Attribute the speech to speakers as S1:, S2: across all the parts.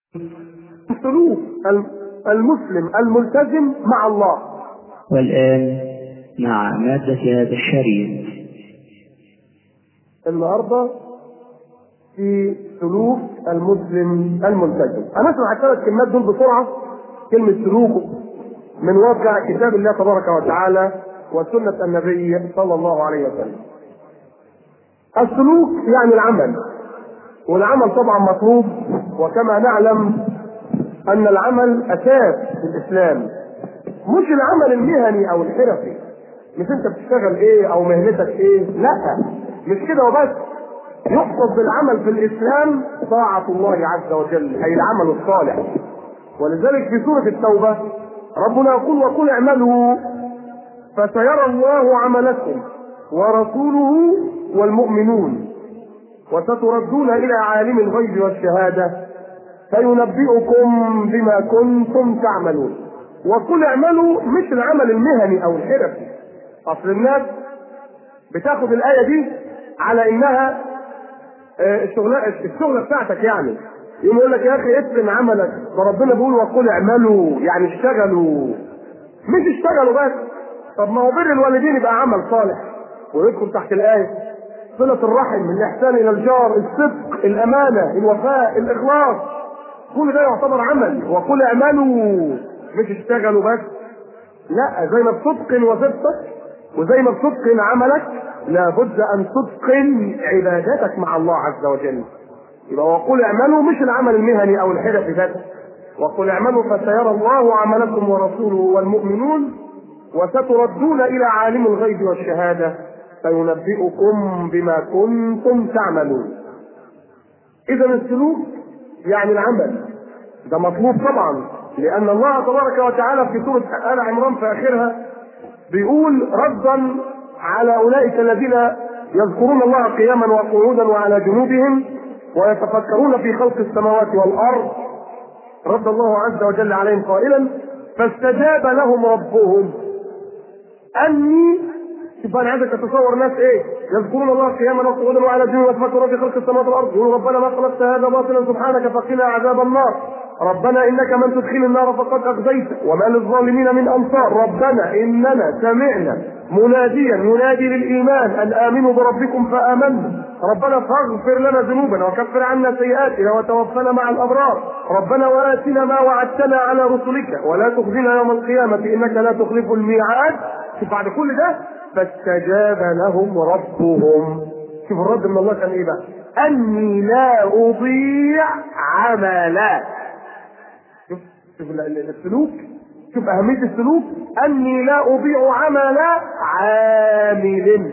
S1: سلوك المسلم الملتزم مع الله
S2: والآن مع مادة هذا الشريط
S1: النهارده في سلوك المسلم الملتزم هنسمع الثلاث كلمات دول بسرعه كلمه سلوك من واقع كتاب الله تبارك وتعالى وسنه النبي صلى الله عليه وسلم السلوك يعني العمل والعمل طبعا مطلوب وكما نعلم ان العمل اساس في الاسلام مش العمل المهني او الحرفي مش انت بتشتغل ايه او مهنتك ايه لا مش كده وبس يقصد بالعمل في الاسلام طاعه الله عز وجل اي العمل الصالح ولذلك في سوره التوبه ربنا يقول وقل اعملوا فسيرى الله عملكم ورسوله والمؤمنون وستردون الى عالم الغيب والشهاده فينبئكم بما كنتم تعملون وقل اعملوا مش العمل المهني او الحرفي اصل الناس بتاخد الايه دي على انها الشغله الشغله بتاعتك يعني يقوم يقول لك يا اخي اتقن عملك ده ربنا بيقول وقل اعملوا يعني اشتغلوا مش اشتغلوا بس طب ما هو بر الوالدين يبقى عمل صالح ويدخل تحت الايه صلة الرحم الإحسان إلى الجار الصدق الأمانة الوفاء الإخلاص كل ده يعتبر عمل وقل اعملوا مش اشتغلوا بس لا زي ما بتتقن وظيفتك وزي ما بتتقن عملك لابد ان تتقن عبادتك مع الله عز وجل يبقى وقل اعملوا مش العمل المهني او الحرفي بس وقل اعملوا فسيرى الله عملكم ورسوله والمؤمنون وستردون الى عالم الغيب والشهاده فينبئكم بما كنتم تعملون اذا السلوك يعني العمل ده مطلوب طبعا لان الله تبارك وتعالى في سوره ال عمران في اخرها بيقول ردا على اولئك الذين يذكرون الله قياما وقعودا وعلى جنوبهم ويتفكرون في خلق السماوات والارض رد الله عز وجل عليهم قائلا فاستجاب لهم ربهم اني شوف انا عايزك تتصور ناس ايه يذكرون الله قياما وقعودا وعلى جنوبهم ويتفكرون في خلق السماوات والارض يقولون ربنا ما خلقت هذا باطلا سبحانك فقنا عذاب النار ربنا انك من تدخل النار فقد اخزيته وما للظالمين من انصار ربنا اننا سمعنا مناديا ينادي للايمان ان امنوا بربكم فامنا ربنا فاغفر لنا ذنوبنا وكفر عنا سيئاتنا وتوفنا مع الابرار ربنا واتنا ما وعدتنا على رسلك ولا تخزنا يوم القيامه انك لا تخلف الميعاد شوف بعد كل ده فاستجاب لهم ربهم شوف الرد من الله كان ايه بقى اني لا اضيع عملا شوف شوف السلوك شوف اهميه السلوك اني لا اضيع عمل عامل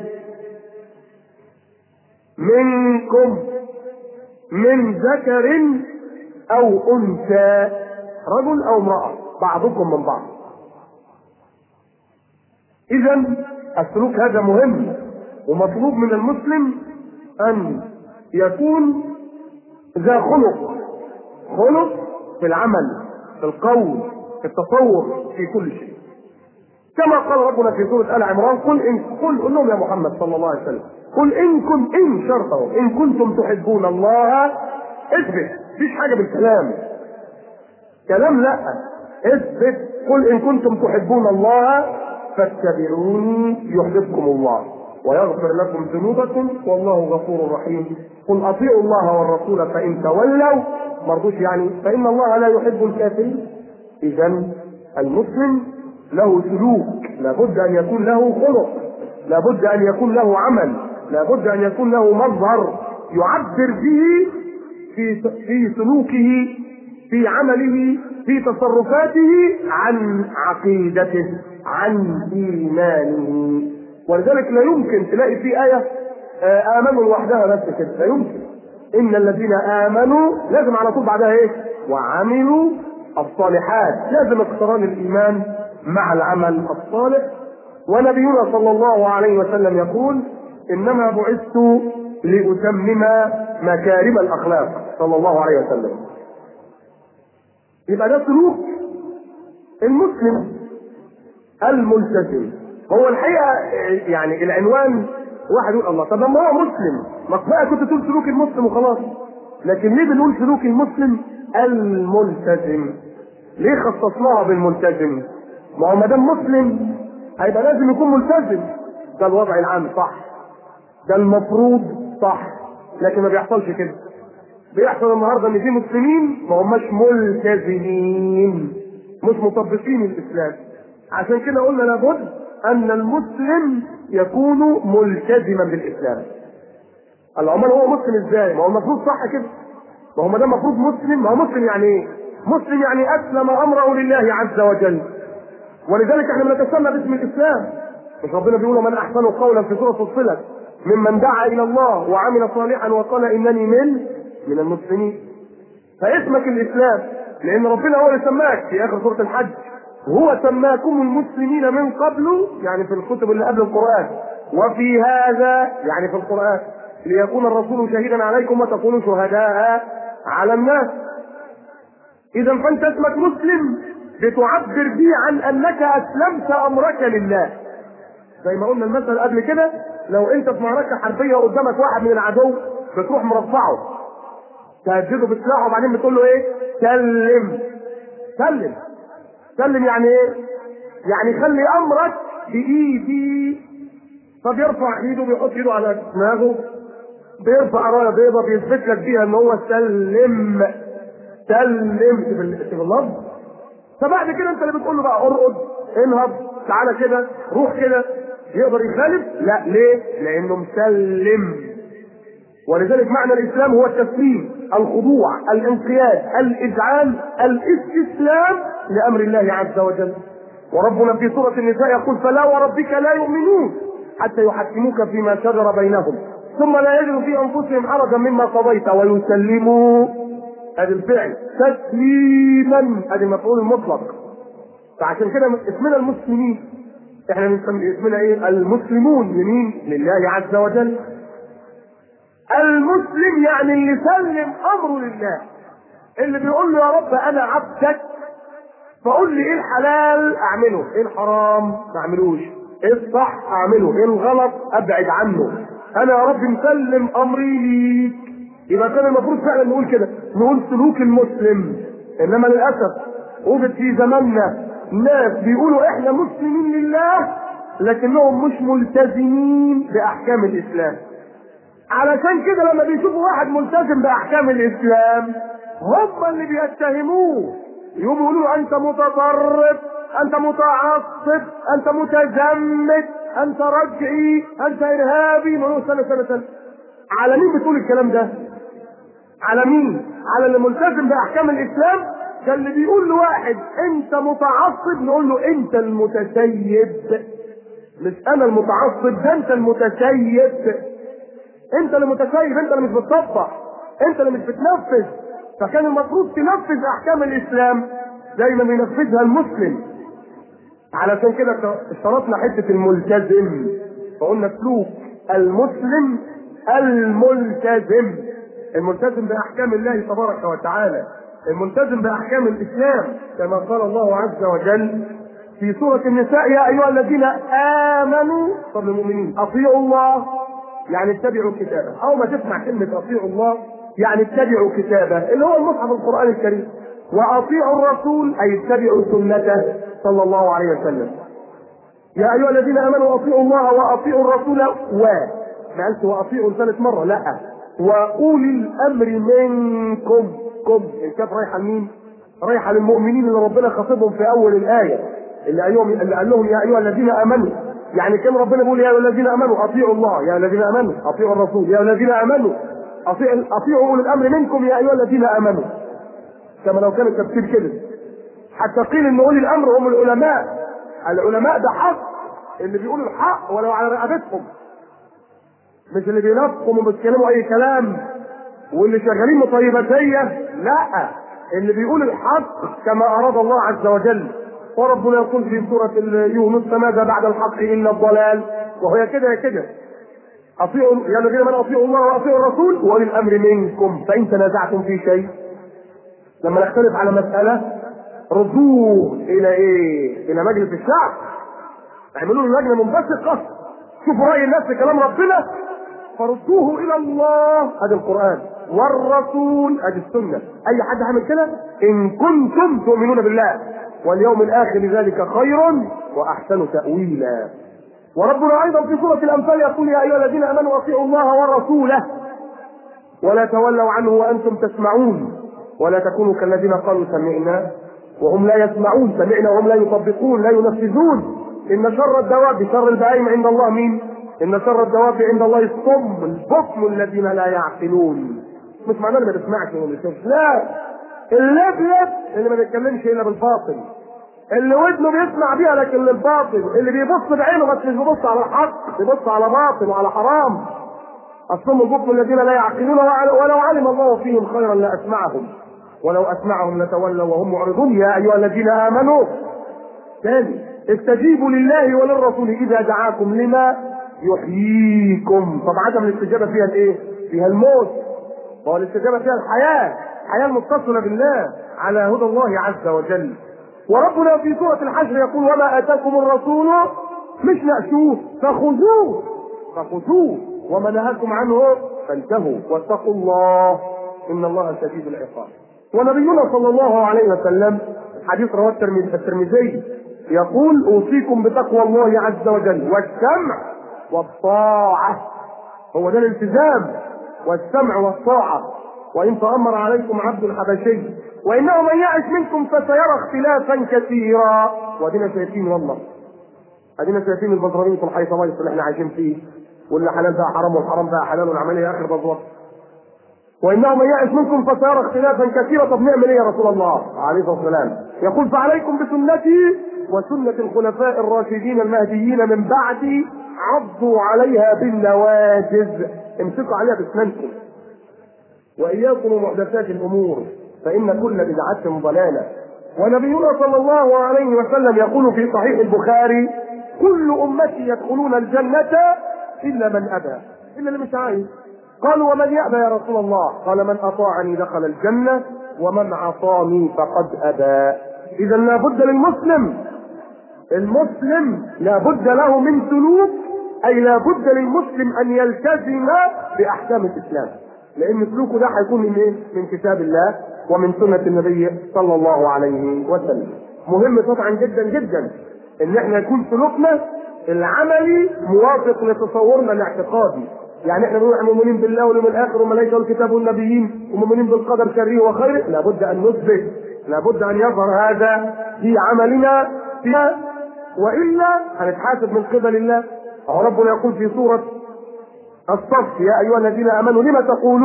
S1: منكم من ذكر او انثى رجل او امراه بعضكم من بعض اذا السلوك هذا مهم ومطلوب من المسلم ان يكون ذا خلق خلق في العمل في القول في التصور في كل شيء كما قال ربنا في سورة آل عمران قل إن قل قل لهم يا محمد صلى الله عليه وسلم قل إن كنت إن شرطه إن كنتم تحبون الله اثبت مفيش حاجة بالكلام كلام لا اثبت قل إن كنتم تحبون الله فاتبعوني يحببكم الله ويغفر لكم ذنوبكم والله غفور رحيم قل اطيعوا الله والرسول فان تولوا مرضوش يعني فان الله لا يحب الكافرين اذا المسلم له سلوك لابد ان يكون له خلق لابد ان يكون له عمل لابد ان يكون له مظهر يعبر به في في سلوكه في عمله في تصرفاته عن عقيدته عن ايمانه ولذلك لا يمكن تلاقي في ايه امنوا لوحدها بس كده لا يمكن ان الذين امنوا لازم على طول بعدها ايه وعملوا الصالحات لازم اقتران الايمان مع العمل الصالح ونبينا صلى الله عليه وسلم يقول انما بعثت لاتمم مكارم الاخلاق صلى الله عليه وسلم يبقى ده سلوك المسلم الملتزم هو الحقيقه يعني العنوان واحد يقول الله طب ما هو مسلم ما بقى كنت تقول سلوك المسلم وخلاص لكن ليه بنقول سلوك المسلم الملتزم ليه خصصناها بالملتزم ما هو ما دام مسلم هيبقى لازم يكون ملتزم ده الوضع العام صح ده المفروض صح لكن ما بيحصلش كده بيحصل النهارده ان في مسلمين ما هماش ملتزمين مش مطبقين الاسلام عشان كده قلنا لابد ان المسلم يكون ملتزما بالاسلام العمال هو مسلم ازاي؟ ما هو المفروض صح كده ما هو ما دام المفروض مسلم ما هو مسلم يعني ايه؟ مسلم يعني اسلم امره لله عز وجل ولذلك احنا بنتسمى باسم الاسلام مش ربنا بيقول من احسن قولا في سوره فصلت ممن دعا الى الله وعمل صالحا وقال انني من من المسلمين فاسمك الاسلام لان ربنا هو اللي سماك في اخر سوره الحج هو سماكم المسلمين من قبل يعني في الكتب اللي قبل القران وفي هذا يعني في القران ليكون الرسول شهيدا عليكم وتكونوا شهداء على الناس اذا فانت اسمك مسلم بتعبر به عن انك اسلمت امرك لله زي ما قلنا المثل قبل كده لو انت في معركه حربيه قدامك واحد من العدو بتروح مرفعه تهدده بسلاحه وبعدين بتقول له ايه؟ سلم سلم سلم يعني ايه؟ يعني خلي امرك بايدي فبيرفع ايده بيحط ايده على دماغه بيرفع رايه بيضه بيثبت لك بيها ان هو سلم سلم في اللفظ فبعد كده انت اللي بتقول له بقى ارقد انهض تعالى كده روح كده يقدر يخالف؟ لا ليه؟ لانه مسلم ولذلك معنى الاسلام هو التسليم الخضوع الانقياد الاذعان الاستسلام لامر الله عز وجل وربنا في سوره النساء يقول فلا وربك لا يؤمنون حتى يحكموك فيما شجر بينهم ثم لا يجدوا في انفسهم حرجا مما قضيت ويسلموا ادي الفعل تسليما ادي المفعول المطلق فعشان كده اسمنا المسلمين احنا بنسمي اسمنا ايه المسلمون لمين لله عز وجل المسلم يعني اللي سلم امره لله اللي بيقول له يا رب انا عبدك فقول لي ايه الحلال اعمله ايه الحرام ما اعملوش ايه الصح اعمله ايه الغلط ابعد عنه انا يا رب مسلم امري ليك يبقى كان المفروض فعلا نقول كده نقول سلوك المسلم انما للاسف وجد في زماننا ناس بيقولوا احنا مسلمين لله لكنهم مش ملتزمين باحكام الاسلام علشان كده لما بيشوفوا واحد ملتزم باحكام الاسلام هم اللي بيتهموه يقوموا يقولوا له انت متطرف انت متعصب انت متزمت انت رجعي انت ارهابي نقول له سنه سنه سنه على مين بتقول الكلام ده؟ على مين؟ على اللي ملتزم باحكام الاسلام ده اللي بيقول لواحد انت متعصب نقول له انت المتسيب مش انا المتعصب ده انت المتسيب انت اللي متسيب انت اللي مش بتطبق انت اللي مش بتنفذ فكان المفروض تنفذ احكام الاسلام زي ما بينفذها المسلم علشان كده اشترطنا حته الملتزم فقلنا سلوك المسلم الملتزم الملتزم باحكام الله تبارك وتعالى الملتزم باحكام الاسلام كما قال الله عز وجل في سورة النساء يا أيها الذين آمنوا طب المؤمنين أطيعوا الله يعني اتبعوا كتابه أو ما تسمع كلمة أطيعوا الله يعني اتبعوا كتابه اللي هو المصحف القرآن الكريم وأطيعوا الرسول أي اتبعوا سنته صلى الله عليه وسلم يا أيها الذين آمنوا أطيعوا الله وأطيعوا الرسول و ما قالش وأطيعوا ثالث مرة لا وأولي الأمر منكم كم الكاف رايحة لمين؟ رايحة للمؤمنين اللي ربنا خاطبهم في أول الآية اللي قال لهم اللي قال لهم يا أيها الذين آمنوا يعني كان ربنا بيقول يا أيها الذين آمنوا أطيعوا الله يا الذين آمنوا أطيعوا الرسول يا الذين آمنوا أطيعوا أطيعوا أولي الأمر منكم يا أيها الذين آمنوا كما لو كان التفسير كده حتى قيل ان اولي الامر هم العلماء العلماء ده حق اللي بيقولوا الحق ولو على رقبتهم مش اللي بينافقوا وبيتكلموا اي كلام واللي شغالين مطيباتيه لا اللي بيقول الحق كما اراد الله عز وجل وربنا يقول في سورة يونس فماذا بعد الحق إلا الضلال وهي كده كده أطيعوا يا الذين من أطيعوا الله وأطيعوا الرسول وأولي الأمر منكم فإن تنازعتم في شيء لما نختلف على مسألة ردوه إلى إيه؟ إلى مجلس الشعب اعملوا له لجنة منبثقة شوفوا رأي الناس في كلام ربنا فردوه إلى الله هذا القرآن والرسول ادي السنه اي حد عمل كده ان كنتم تؤمنون بالله واليوم الاخر ذلك خير واحسن تاويلا وربنا ايضا في سوره الانفال يقول يا ايها الذين امنوا اطيعوا الله ورسوله ولا تولوا عنه وانتم تسمعون ولا تكونوا كالذين قالوا سمعنا وهم لا يسمعون سمعنا وهم لا يطبقون لا ينفذون ان شر الدواب شر البهائم عند الله مين؟ ان شر الدواب عند الله الصم البكم الذين لا يعقلون مش معناه اللي ما بيسمعش وما بيشوفش لا اللبلب اللي ما بيتكلمش الا بالباطل اللي ودنه بيسمع بيها لكن للباطل اللي بيبص بعينه بس مش بيبص على الحق بيبص على باطل وعلى حرام الصم البكم الذين لا يعقلون ولو علم الله فيهم خيرا لاسمعهم ولو اسمعهم لتولوا وهم معرضون يا ايها الذين امنوا ثاني استجيبوا لله وللرسول اذا دعاكم لما يحييكم طب عدم الاستجابه فيها الايه؟ فيها الموت وهو الاستجابه فيها الحياه الحياه المتصله بالله على هدى الله عز وجل وربنا في سوره الحشر يقول وما اتاكم الرسول مش نأسوه فخذوه فخذوه وما نهاكم عنه فانتهوا واتقوا الله ان الله شديد العقاب ونبينا صلى الله عليه وسلم حديث رواه الترمذي يقول اوصيكم بتقوى الله عز وجل والسمع والطاعه هو ده الالتزام والسمع والطاعه وان تامر عليكم عبد حبشي وانه من يعش منكم فسيرى اختلافا كثيرا وادينا شايفين والله ادينا شايفين البزرامين في الحيث اللي احنا عايشين فيه واللي حلال بقى حرام والحرام بقى حلال والعمليه اخر بزوط وانه من يعش منكم فسيرى اختلافا كثيرا طب نعمل ايه يا رسول الله عليه الصلاه والسلام يقول فعليكم بسنتي وسنة الخلفاء الراشدين المهديين من بعدي عضوا عليها بالنواجذ امسكوا عليها باسنانكم واياكم ومحدثات الامور فان كل بدعة ضلالة ونبينا صلى الله عليه وسلم يقول في صحيح البخاري كل امتي يدخلون الجنة الا من ابى الا اللي مش عايز قالوا ومن يأبى يا رسول الله قال من أطاعني دخل الجنة ومن عصاني فقد أبى إذا لابد للمسلم المسلم لابد له من سلوك أي لابد للمسلم أن يلتزم بأحكام الإسلام لأن سلوكه ده هيكون من إيه؟ من كتاب الله ومن سنة النبي صلى الله عليه وسلم مهم طبعا جدا جدا ان احنا يكون سلوكنا العملي موافق لتصورنا الاعتقادي يعني احنا بنقول احنا مؤمنين بالله واليوم الاخر والملائكه والكتاب والنبيين ومؤمنين بالقدر شره وخيره لابد ان نثبت لابد ان يظهر هذا في عملنا فيها والا هنتحاسب من قبل الله أو ربنا يقول في سوره الصف يا ايها الذين امنوا لم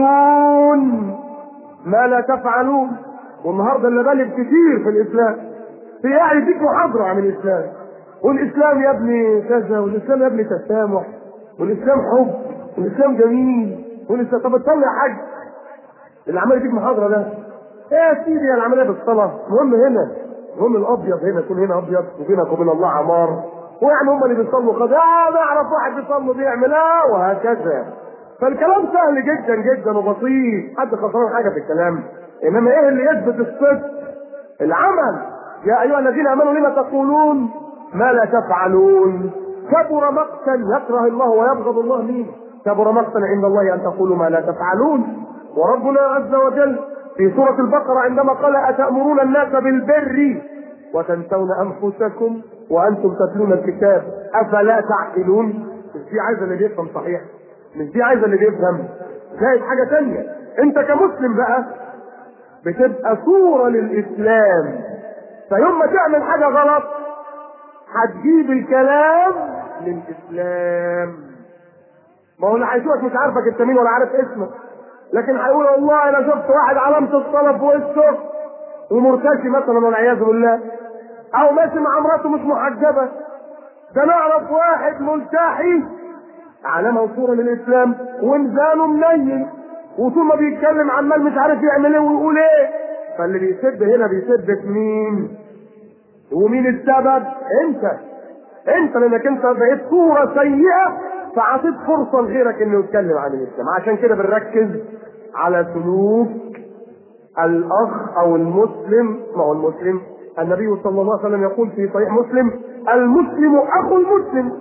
S1: تقولون ما لا تفعلون والنهارده اللي بالغ كتير في الاسلام في يعني يديك محاضره عن الاسلام والاسلام يا ابني كذا والاسلام يا ابني تسامح والاسلام حب والاسلام جميل والاسلام طب تصلي يا حاج اللي عمال يديك محاضره ده ايه يا سيدي يا العمليه بالصلاه المهم هنا المهم الابيض هنا يكون هنا ابيض وبينك وبين الله عمار ويعني هم اللي بيصلوا قد اه نعرف واحد بيصلي بيعمل اه وهكذا فالكلام سهل جدا جدا وبسيط حد خسران حاجه في الكلام انما ايه اللي يثبت الصدق العمل يا ايها الذين امنوا لما تقولون ما لا تفعلون كبر مقتا يكره الله ويبغض الله مين كبر مقتا عند الله ان تقولوا ما لا تفعلون وربنا عز وجل في سورة البقرة عندما قال أتأمرون الناس بالبر وتنسون أنفسكم وأنتم تتلون الكتاب أفلا تعقلون مش دي عايزة اللي بيفهم صحيح مش دي عايزة اللي بيفهم زائد حاجة تانية أنت كمسلم بقى بتبقى صورة للإسلام فيوم ما تعمل حاجة غلط هتجيب الكلام للإسلام ما هو اللي هيشوفك مش عارفك انت مين ولا عارف اسمك لكن هيقول والله انا شفت واحد علامة الصلاة في وشه ومرتشي مثلا والعياذ بالله او ماشي مع مراته مش محجبة ده نعرف واحد ملتحي علامة وصورة للاسلام وميزانه منيل وطول ما بيتكلم عمال مش عارف يعمل ايه ويقول ايه فاللي بيسب هنا بيسب في مين ومين السبب انت انت لانك انت بقيت صورة سيئة فعطيت فرصة لغيرك انه يتكلم عن الاسلام عشان كده بنركز على سلوك الاخ او المسلم ما هو المسلم النبي صلى الله عليه وسلم يقول في صحيح مسلم المسلم اخو المسلم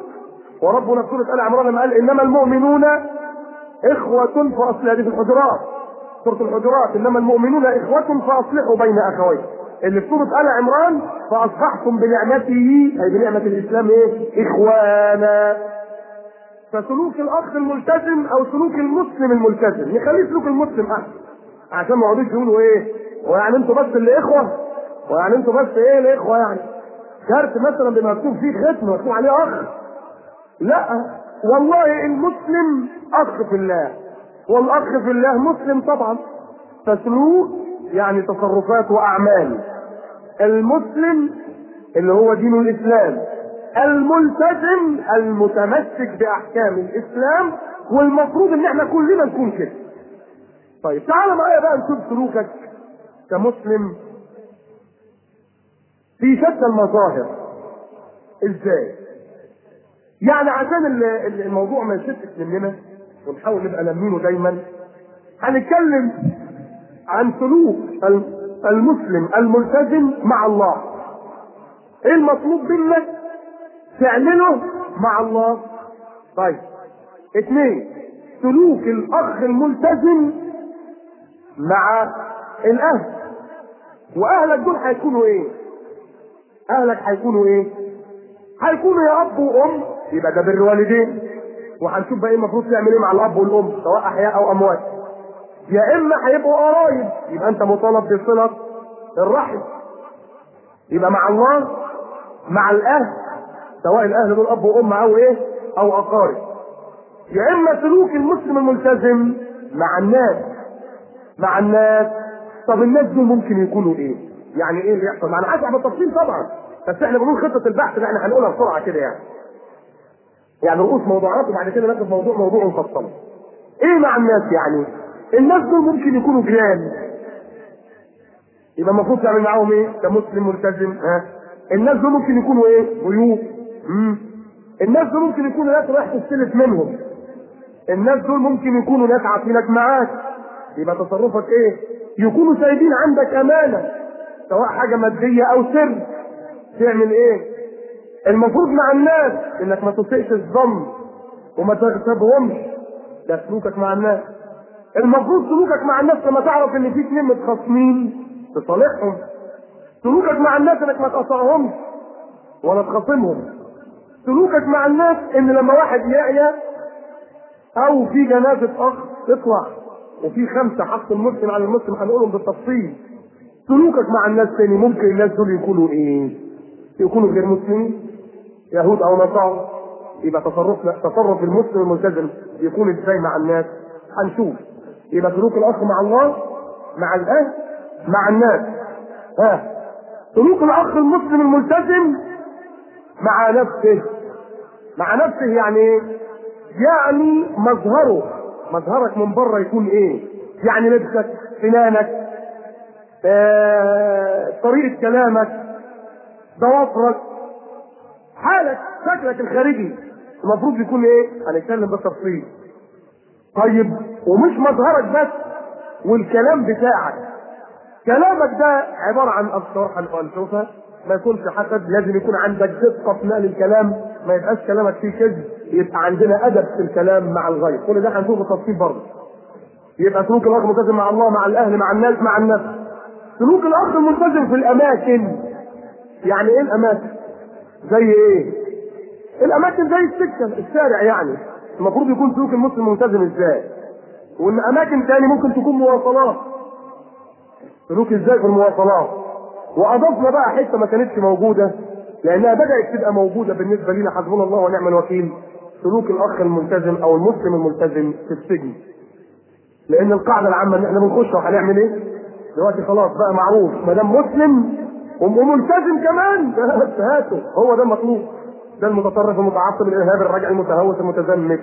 S1: وربنا في سوره ال عمران لما قال انما المؤمنون اخوة في اصل هذه الحجرات سوره الحجرات انما المؤمنون اخوه فاصلحوا بين اخوين اللي في سوره ال عمران فاصبحتم بنعمته اي بنعمه الاسلام ايه؟ اخوانا فسلوك الاخ الملتزم او سلوك المسلم الملتزم نخليه سلوك المسلم احسن عشان ما يقعدوش يقولوا ايه ويعني انتوا بس اللي اخوه ويعني انتوا بس ايه الاخوه يعني كارت مثلا بما مكتوب فيه ختم مكتوب عليه اخ لا والله المسلم اخ في الله والاخ في الله مسلم طبعا فسلوك يعني تصرفات واعمال المسلم اللي هو دين الاسلام الملتزم المتمسك باحكام الاسلام والمفروض ان احنا كلنا نكون كده طيب تعال معايا بقى نشوف سلوكك كمسلم في شتى المظاهر ازاي يعني عشان ال- ال- الموضوع ما يشتش مننا ونحاول نبقى لامينه دايما هنتكلم عن سلوك ال- المسلم الملتزم مع الله ايه المطلوب منك تعمله مع الله طيب اثنين سلوك الاخ الملتزم مع الاهل واهلك دول هيكونوا ايه اهلك هيكونوا ايه هيكونوا يا اب وام يبقى ده بر والدين وهنشوف بقى ايه المفروض تعمل ايه مع الاب والام سواء احياء او اموات يا اما هيبقوا قرايب يبقى انت مطالب بصله الرحم يبقى مع الله مع الاهل سواء الاهل دول اب وام او ايه او اقارب يا اما سلوك المسلم الملتزم مع الناس مع الناس طب الناس دول ممكن يكونوا ايه يعني ايه اللي يحصل معنا حسب بالتفصيل طبعا بس احنا بنقول خطه البحث اللي احنا هنقولها بسرعه كده يعني يعني رؤوس موضوعات وبعد كده ناخد موضوع موضوع مفصل ايه مع الناس يعني الناس دول ممكن يكونوا جيران يبقى المفروض تعمل معاهم ايه كمسلم ملتزم ها الناس دول ممكن يكونوا ايه ضيوف مم. الناس دول ممكن يكونوا ناس رايح تستلف منهم الناس دول ممكن يكونوا ناس عاطينك معاك يبقى تصرفك ايه يكونوا سايبين عندك امانه سواء حاجه ماديه او سر تعمل ايه المفروض مع الناس انك ما تسيئش الظن وما تغتابهمش ده سلوكك مع الناس المفروض سلوكك مع الناس لما تعرف ان في اتنين متخاصمين تصالحهم سلوكك مع الناس انك ما تقطعهمش ولا تخاصمهم سلوكك مع الناس ان لما واحد يعيا او في جنازه اخ تطلع وفي خمسه حق المسلم على المسلم هنقولهم بالتفصيل سلوكك مع الناس تاني ممكن الناس دول يكونوا ايه؟ يكونوا غير مسلمين يهود او نصارى يبقى تصرفنا تصرف المسلم الملتزم يكون ازاي مع الناس هنشوف يبقى سلوك الاخ مع الله مع الاهل مع الناس ها سلوك الاخ المسلم الملتزم مع نفسه مع نفسه يعني ايه؟ يعني مظهره مظهرك من بره يكون ايه؟ يعني لبسك سنانك آه، طريقة كلامك ضوافرك حالك شكلك الخارجي المفروض يكون ايه؟ هنتكلم بالتفصيل. طيب ومش مظهرك بس والكلام بتاعك. كلامك ده عبارة عن أفكار هنشوفها ما يكونش حسد لازم يكون عندك دقة في نقل الكلام ما يبقاش كلامك فيه كذب يبقى عندنا أدب في الكلام مع الغير كل ده هنشوفه بالتفصيل برضه. يبقى سلوك الأخ ملتزم مع الله مع الأهل مع الناس مع النفس. سلوك الأخ الملتزم في الأماكن يعني إيه الأماكن؟ زي ايه؟ الاماكن زي السكه الشارع يعني المفروض يكون سلوك المسلم ملتزم ازاي؟ وان اماكن تاني ممكن تكون مواصلات سلوك ازاي في المواصلات واضفنا بقى حته ما كانتش موجوده لانها بدات تبقى موجوده بالنسبه لنا حسبنا الله ونعم الوكيل سلوك الاخ الملتزم او المسلم الملتزم في السجن لان القاعده العامه ان احنا بنخش وهنعمل ايه؟ دلوقتي خلاص بقى معروف ما دام مسلم وملتزم كمان بس هاته هو ده المطلوب ده المتطرف المتعصب الارهابي الراجع المتهوس المتزمت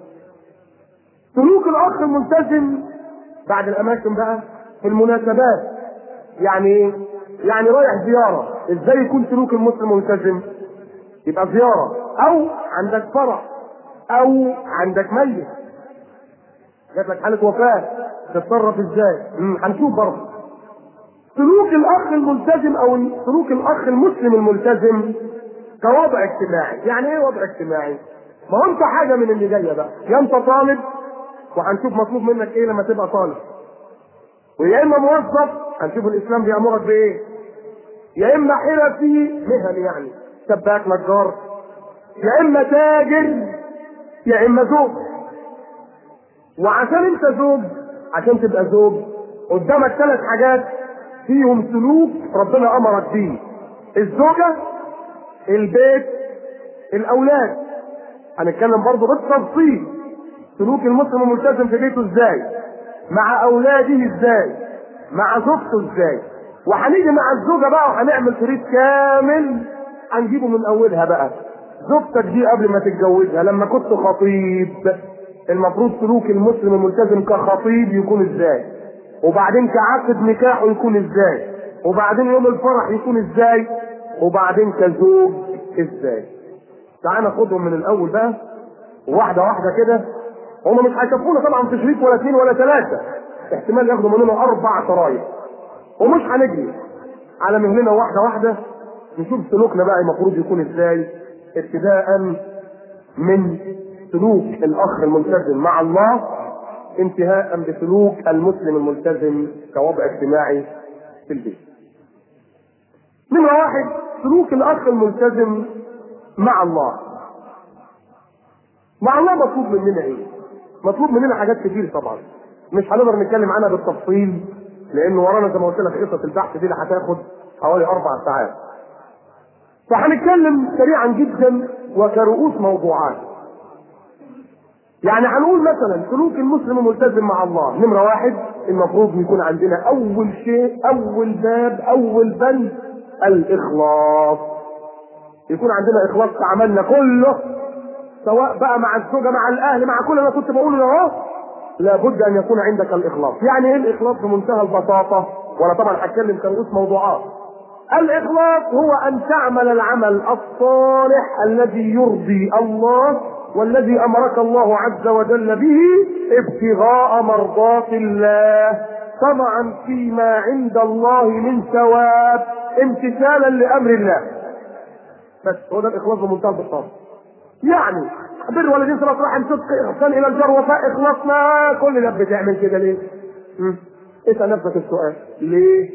S1: سلوك الاخ الملتزم بعد الاماكن بقى في المناسبات يعني ايه؟ يعني رايح زياره ازاي يكون سلوك المسلم ملتزم؟ يبقى زياره او عندك فرح او عندك ميت جات لك حاله وفاه تتصرف ازاي؟ مم، هنشوف برضه سلوك الاخ الملتزم او سلوك الاخ المسلم الملتزم كوضع اجتماعي يعني ايه وضع اجتماعي ما هو انت حاجه من اللي جايه بقى يا انت طالب وهنشوف مطلوب منك ايه لما تبقى طالب ويا اما موظف هنشوف الاسلام بيامرك بايه يا اما حرفي مهني يعني سباك نجار يا اما تاجر يا اما زوج وعشان انت زوج عشان تبقى زوج قدامك ثلاث حاجات فيهم سلوك ربنا امرك بيه الزوجه البيت الاولاد هنتكلم برضه بالتفصيل سلوك المسلم الملتزم في بيته ازاي مع اولاده ازاي مع زوجته ازاي وهنيجي مع الزوجه بقى وهنعمل شريط كامل هنجيبه من اولها بقى زوجتك دي قبل ما تتجوزها لما كنت خطيب المفروض سلوك المسلم الملتزم كخطيب يكون ازاي وبعدين كعقد نكاحه يكون ازاي وبعدين يوم الفرح يكون ازاي وبعدين كزوج ازاي تعال ناخدهم من الاول بقى واحده واحده كده هم مش هيكفونا طبعا في شريط ولا اثنين ولا ثلاثه احتمال ياخدوا مننا اربع شرايط ومش هنجري على مهلنا واحده واحده نشوف سلوكنا بقى المفروض يكون ازاي ابتداء من سلوك الاخ الملتزم مع الله انتهاء بسلوك المسلم الملتزم كوضع اجتماعي في البيت. نمرة واحد سلوك الاخ الملتزم مع الله. مع الله مطلوب مننا ايه؟ مطلوب مننا حاجات كتير طبعا. مش هنقدر نتكلم عنها بالتفصيل لان ورانا زي ما قلت لك قصه البحث دي اللي هتاخد حوالي اربع ساعات. فهنتكلم سريعا جدا وكرؤوس موضوعات. يعني هنقول مثلا سلوك المسلم الملتزم مع الله نمره واحد المفروض يكون عندنا اول شيء اول باب اول بند الاخلاص يكون عندنا اخلاص في عملنا كله سواء بقى مع الزوجه مع الاهل مع كل اللي انا كنت بقوله اهو لابد ان يكون عندك الاخلاص يعني ايه الاخلاص بمنتهى البساطه وانا طبعا هتكلم كرؤوس موضوعات الاخلاص هو ان تعمل العمل الصالح الذي يرضي الله والذي امرك الله عز وجل به ابتغاء مرضات الله طمعا فيما عند الله من ثواب امتثالا لامر الله بس هو ده الاخلاص بمنتهى البساطه يعني بر والدين صلاه رحم صدق احسان الى الجار وفاء اخلاصنا كل ده بتعمل كده ليه؟ مم. اسال نفسك السؤال ليه؟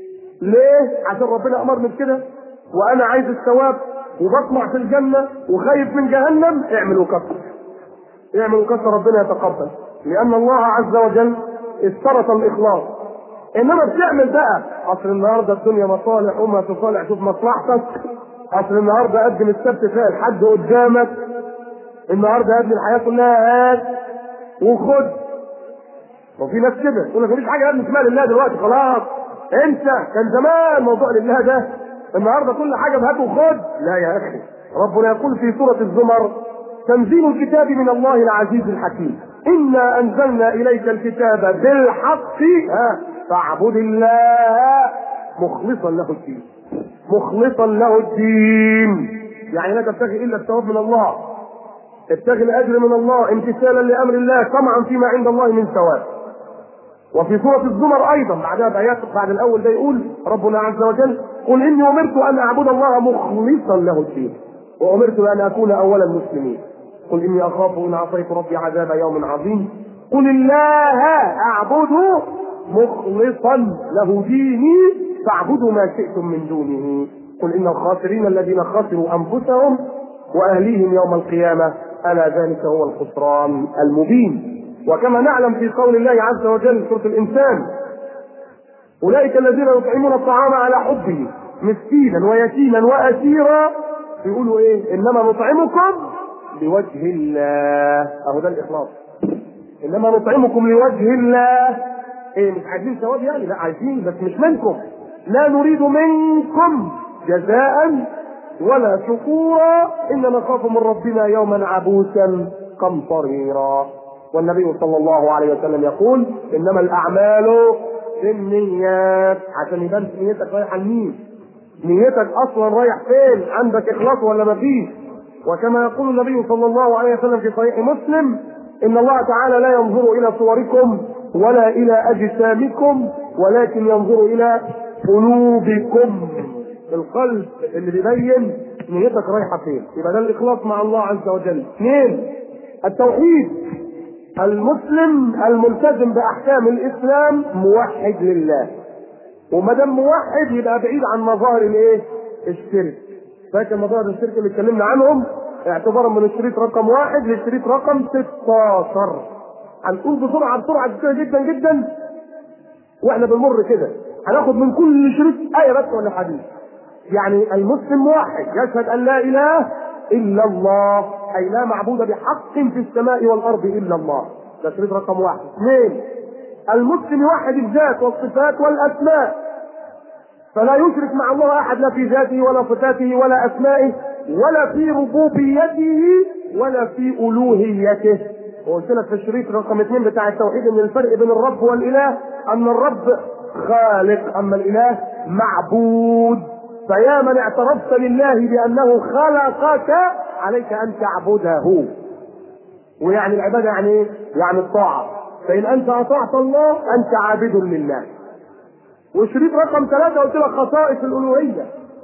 S1: ليه؟ عشان ربنا امرني بكده وانا عايز الثواب وبطمع في الجنة وخايف من جهنم اعملوا كفر اعملوا كفر ربنا يتقبل لأن الله عز وجل اشترط الإخلاص إنما بتعمل بقى أصل النهاردة الدنيا مصالح وما تصالح شوف مصلحتك أصل النهاردة قدم السبت فيها الحد قدامك النهاردة يا ابني الحياة كلها هات وخد وفي ناس كده يقول لك مفيش حاجة يا ابني اسمها لله دلوقتي خلاص انسى كان زمان موضوع لله ده النهارده كل حاجه بهات وخد لا يا اخي ربنا يقول في سوره الزمر تنزيل الكتاب من الله العزيز الحكيم انا انزلنا اليك الكتاب بالحق ها فاعبد الله مخلصا له الدين مخلصا له الدين يعني لا تبتغي الا الثواب من الله ابتغي الاجر من الله امتثالا لامر الله طمعا فيما عند الله من ثواب وفي سورة الزمر أيضا بعدها بآيات بعد الأول ده يقول ربنا عز وجل قل إني أمرت أن أعبد الله مخلصا له الدين وأمرت أن أكون أول المسلمين قل إني أخاف إن عصيت ربي عذاب يوم عظيم قل الله أعبد مخلصا له ديني فاعبدوا ما شئتم من دونه قل إن الخاسرين الذين خسروا أنفسهم وأهليهم يوم القيامة ألا ذلك هو الخسران المبين وكما نعلم في قول الله عز وجل سورة الإنسان أولئك الذين يطعمون الطعام على حبه مسكينا ويتيما وأسيرا يقولوا إيه إنما نطعمكم لوجه الله أهو ده الإخلاص إنما نطعمكم لوجه الله إيه مش عايزين ثواب يعني لا عايزين بس مش منكم لا نريد منكم جزاء ولا شكورا إنما نخاف من ربنا يوما عبوسا قمطريرا والنبي صلى الله عليه وسلم يقول انما الاعمال بالنيات عشان يبان نيتك رايحه لمين نيتك اصلا رايح فين عندك اخلاص ولا ما فيش وكما يقول النبي صلى الله عليه وسلم في صحيح مسلم ان الله تعالى لا ينظر الى صوركم ولا الى اجسامكم ولكن ينظر الى قلوبكم القلب اللي بيبين نيتك رايحه فين يبقى ده الاخلاص مع الله عز وجل اثنين التوحيد المسلم الملتزم باحكام الاسلام موحد لله وما دام موحد يبقى بعيد عن مظاهر الايه؟ الشرك فاكر مظاهر الشرك اللي اتكلمنا عنهم اعتبارا من الشريط رقم واحد للشريط رقم 16 هنقول بسرعه بسرعه كده جدا جدا واحنا بنمر كده هناخد من كل شريط ايه بس ولا حديث يعني المسلم موحد يشهد ان لا اله الا الله اي لا معبود بحق في السماء والارض الا الله ده شريط رقم واحد اثنين المسلم يوحد الذات والصفات والاسماء فلا يشرك مع الله احد لا في ذاته ولا صفاته ولا اسمائه ولا في ربوبيته ولا في الوهيته وقلت لك في الشريط رقم اثنين بتاع التوحيد ان الفرق بين الرب والاله ان الرب خالق اما الاله معبود فيا من اعترفت لله بانه خلقك عليك ان تعبده ويعني العباده يعني ايه؟ يعني الطاعه فان انت اطعت الله انت عابد لله وشريط رقم ثلاثة قلت لك خصائص الألوهية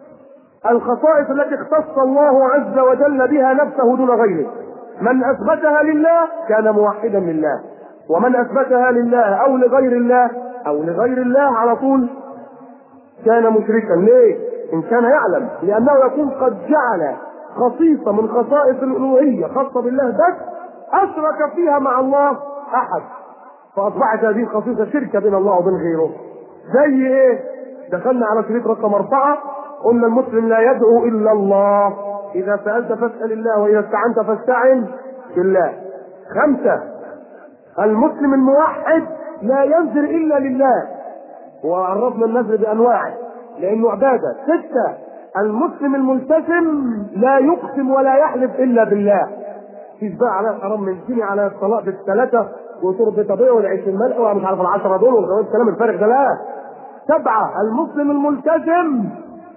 S1: الخصائص التي اختص الله عز وجل بها نفسه دون غيره من أثبتها لله كان موحدا لله ومن أثبتها لله أو لغير الله أو لغير الله على طول كان مشركا ليه؟ إن كان يعلم لأنه يكون قد جعل خصيصة من خصائص الألوهية خاصة بالله بس أشرك فيها مع الله أحد فأصبحت هذه الخصيصة شركة بين الله وبين غيره زي إيه؟ دخلنا على شريط رقم أربعة قلنا المسلم لا يدعو إلا الله إذا سألت فاسأل الله وإذا استعنت فاستعن بالله خمسة المسلم الموحد لا ينذر إلا لله وعرفنا النذر بأنواعه لأنه عبادة ستة المسلم الملتزم لا يقسم ولا يحلف إلا بالله فيش بقى على حرام من سني على الطلاق بالثلاثة وشرب طبيعي والعيش الملح ومش عارف العشرة دول والكلام الفارغ ده لا سبعة المسلم الملتزم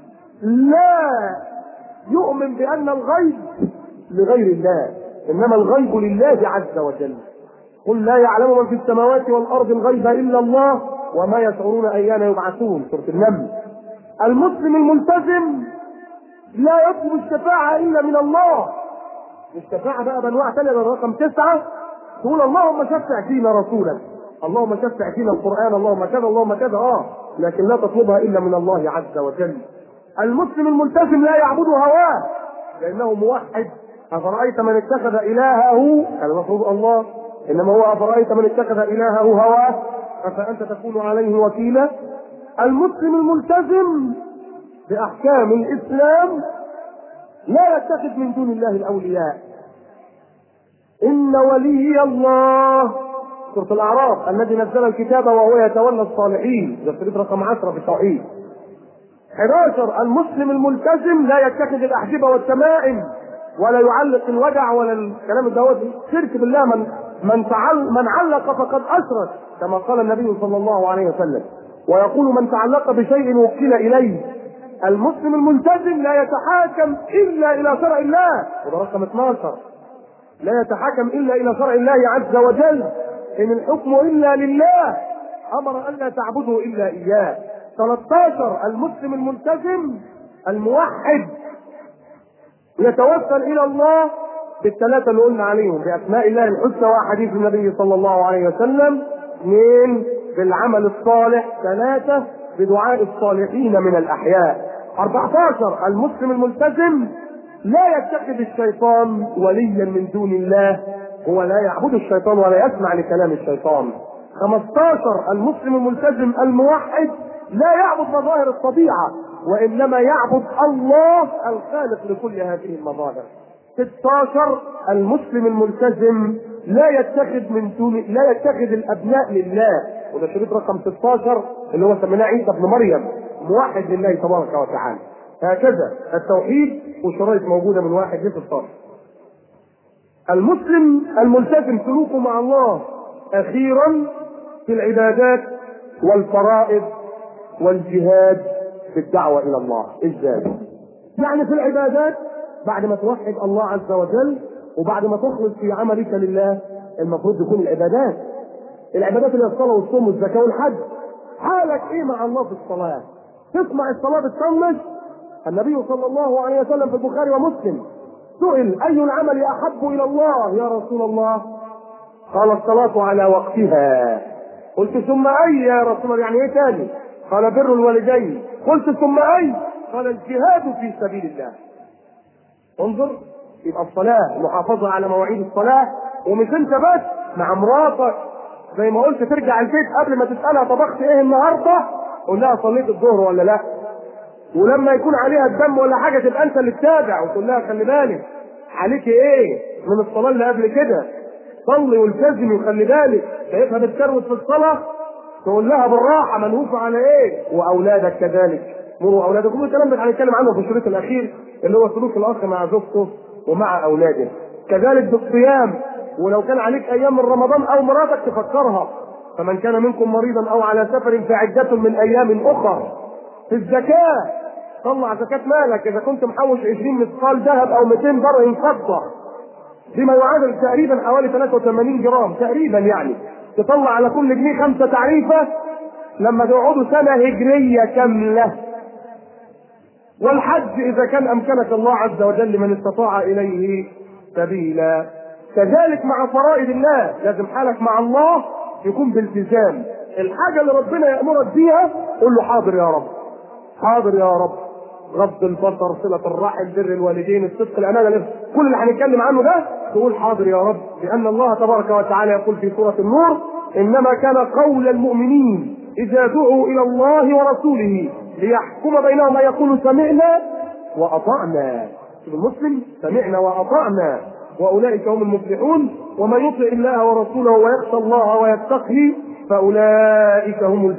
S1: لا يؤمن بأن الغيب لغير الله إنما الغيب لله عز وجل قل لا يعلم من في السماوات والأرض الغيب إلا الله وما يشعرون أيان يبعثون سورة النمل المسلم الملتزم لا يطلب الشفاعة إلا من الله الشفاعة بقى بأنواع ثانية رقم تسعة تقول اللهم شفع فينا رسولك اللهم شفع فينا القرآن اللهم كذا اللهم كذا اه لكن لا تطلبها إلا من الله عز وجل المسلم الملتزم لا يعبد هواه لأنه موحد أفرأيت من اتخذ إلهه كان المفروض الله إنما هو أفرأيت من اتخذ إلهه هواه أفأنت تكون عليه وكيلا المسلم الملتزم بأحكام الإسلام لا يتخذ من دون الله الأولياء إن ولي الله سورة الأعراف الذي نزل الكتاب وهو يتولى الصالحين ده الشريط رقم 10 في التوحيد 11 المسلم الملتزم لا يتخذ الأحجبة والتمائم ولا يعلق الوجع ولا الكلام دوت شرك بالله من من تعل من علق فقد أشرك كما قال النبي صلى الله عليه وسلم ويقول من تعلق بشيء وكل إليه المسلم الملتزم لا يتحاكم إلا إلى شرع الله وده رقم 12 لا يتحاكم إلا إلى شرع الله عز وجل إن الحكم إلا لله أمر أن لا تعبدوا إلا إياه 13 المسلم الملتزم الموحد يتوسل إلى الله بالثلاثة اللي قلنا عليهم بأسماء الله الحسنى وأحاديث النبي صلى الله عليه وسلم اثنين بالعمل الصالح ثلاثة بدعاء الصالحين من الأحياء 14 المسلم الملتزم لا يتخذ الشيطان وليا من دون الله هو لا يعبد الشيطان ولا يسمع لكلام الشيطان 15 المسلم الملتزم الموحد لا يعبد مظاهر الطبيعة وإنما يعبد الله الخالق لكل هذه المظاهر 16 المسلم الملتزم لا يتخذ من دون لا يتخذ الابناء لله وده شريط رقم 16 اللي هو سميناه عيسى ابن مريم موحد لله تبارك وتعالى هكذا التوحيد والشرايط موجوده من واحد ل 16 المسلم الملتزم سلوكه مع الله اخيرا في العبادات والفرائض والجهاد في الدعوه الى الله ازاي؟ يعني في العبادات بعد ما توحد الله عز وجل وبعد ما تخلص في عملك لله المفروض تكون العبادات العبادات اللي هي الصلاه والصوم والزكاه والحج حالك ايه مع الله في الصلاه تسمع الصلاه بتطنش النبي صلى الله عليه وسلم في البخاري ومسلم سئل اي العمل احب الى الله يا رسول الله قال الصلاة على وقتها قلت ثم أي يا رسول الله يعني إيه تاني؟ قال بر الوالدين قلت ثم أي؟ قال الجهاد في سبيل الله انظر يبقى الصلاة المحافظة على مواعيد الصلاة ومش انت بس مع مراتك زي ما قلت ترجع البيت قبل ما تسألها طبخت ايه النهارده قول لها صليت الظهر ولا لا ولما يكون عليها الدم ولا حاجة تبقى انت اللي تتابع وتقول لها خلي بالك عليك ايه من الصلاة اللي قبل كده صلي والتزمي وخلي بالك شايفها بتكروت في الصلاة تقول لها بالراحة منهوف على ايه واولادك كذلك مروا اولادكم الكلام ده هنتكلم عنه في الشريط الاخير اللي هو سلوك الاخ مع زوجته ومع اولاده كذلك بالصيام ولو كان عليك ايام من رمضان او مراتك تفكرها فمن كان منكم مريضا او على سفر فعدة من ايام اخر في الزكاة طلع زكاة مالك اذا كنت محوش 20 مثقال ذهب او 200 درهم فضة بما يعادل تقريبا حوالي 83 جرام تقريبا يعني تطلع على كل جنيه خمسة تعريفة لما تقعدوا سنة هجرية كاملة والحج إذا كان أمكنك الله عز وجل من استطاع إليه سبيلا كذلك مع فرائض الله لازم حالك مع الله يكون بالتزام الحاجة اللي ربنا يأمرك بيها قول له حاضر يا رب حاضر يا رب غض البصر صلة الرحم بر الوالدين الصدق الأمانة الإرث. كل اللي هنتكلم عنه ده تقول حاضر يا رب لأن الله تبارك وتعالى يقول في سورة النور إنما كان قول المؤمنين إذا دعوا إلى الله ورسوله ليحكم بينهم أن يقولوا سمعنا وأطعنا شوف المسلم سمعنا وأطعنا وأولئك هم المفلحون ومن يطع الله ورسوله ويخشى الله ويتقي فأولئك هم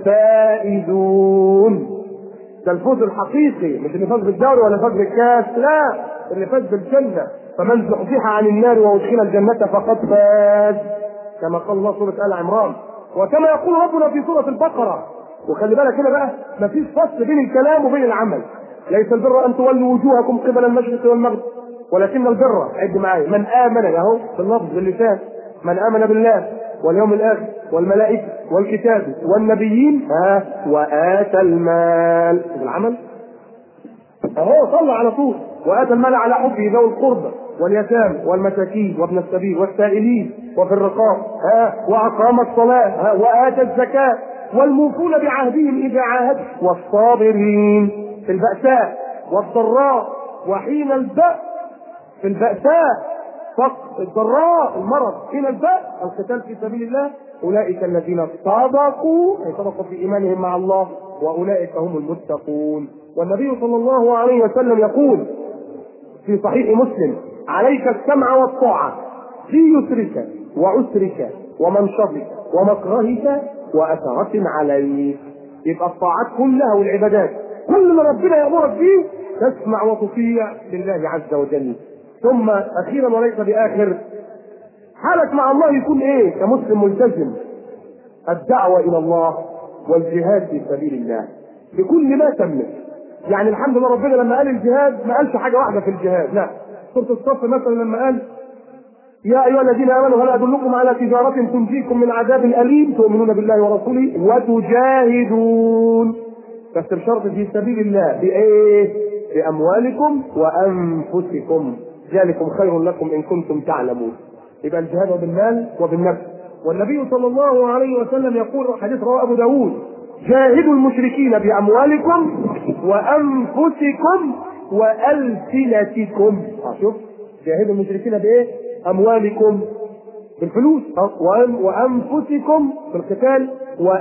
S1: الفائزون ده الفوز الحقيقي مش اللي فاز بالدوري ولا فاز بالكاس لا اللي فاز بالجنة فمن زحزح عن النار وادخل الجنة فقد فاز كما قال الله سورة آل عمران وكما يقول ربنا في سورة البقرة وخلي بالك هنا بقى مفيش فصل بين الكلام وبين العمل ليس البر أن تولوا وجوهكم قبل المشرق والمغرب ولكن البر عد معايا من آمن له باللفظ باللسان من آمن بالله واليوم الآخر والملائكة والكتاب والنبيين ها وآتى المال بالعمل أهو صلى على طول وآتى المال على حبه ذوي القربى واليتامى والمساكين وابن السبيل والسائلين وفي الرقاب ها وأقام الصلاة ها وآتى الزكاة والموفون بعهدهم إذا عاهدوا والصابرين في البأساء والضراء وحين البأس في البأساء فقر الضراء المرض حين البأس القتال في سبيل الله أولئك الذين صدقوا أي صدقوا في إيمانهم مع الله وأولئك هم المتقون والنبي صلى الله عليه وسلم يقول في صحيح مسلم عليك السمع والطاعة في يسرك وعسرك ومنشطك ومكرهك وأثرة عليك يبقى الطاعات كلها والعبادات كل ما ربنا يأمرك به تسمع وتطيع لله عز وجل ثم أخيرا وليس بآخر حالك مع الله يكون إيه كمسلم ملتزم الدعوة إلى الله والجهاد في سبيل الله بكل ما تملك يعني الحمد لله ربنا لما قال الجهاد ما قالش حاجة واحدة في الجهاد لا سورة الصف مثلا لما قال يا أيها الذين آمنوا هل أدلكم على تجارة تنجيكم من عذاب أليم تؤمنون بالله ورسوله وتجاهدون بس بشرط في سبيل الله بإيه؟ بأموالكم وأنفسكم ذلكم خير لكم إن كنتم تعلمون يبقى الجهاد بالمال وبالنفس والنبي صلى الله عليه وسلم يقول حديث رواه أبو داود جاهدوا المشركين بأموالكم وأنفسكم وألسنتكم شوف جاهدوا المشركين بإيه؟ أموالكم بالفلوس وأنفسكم في القتال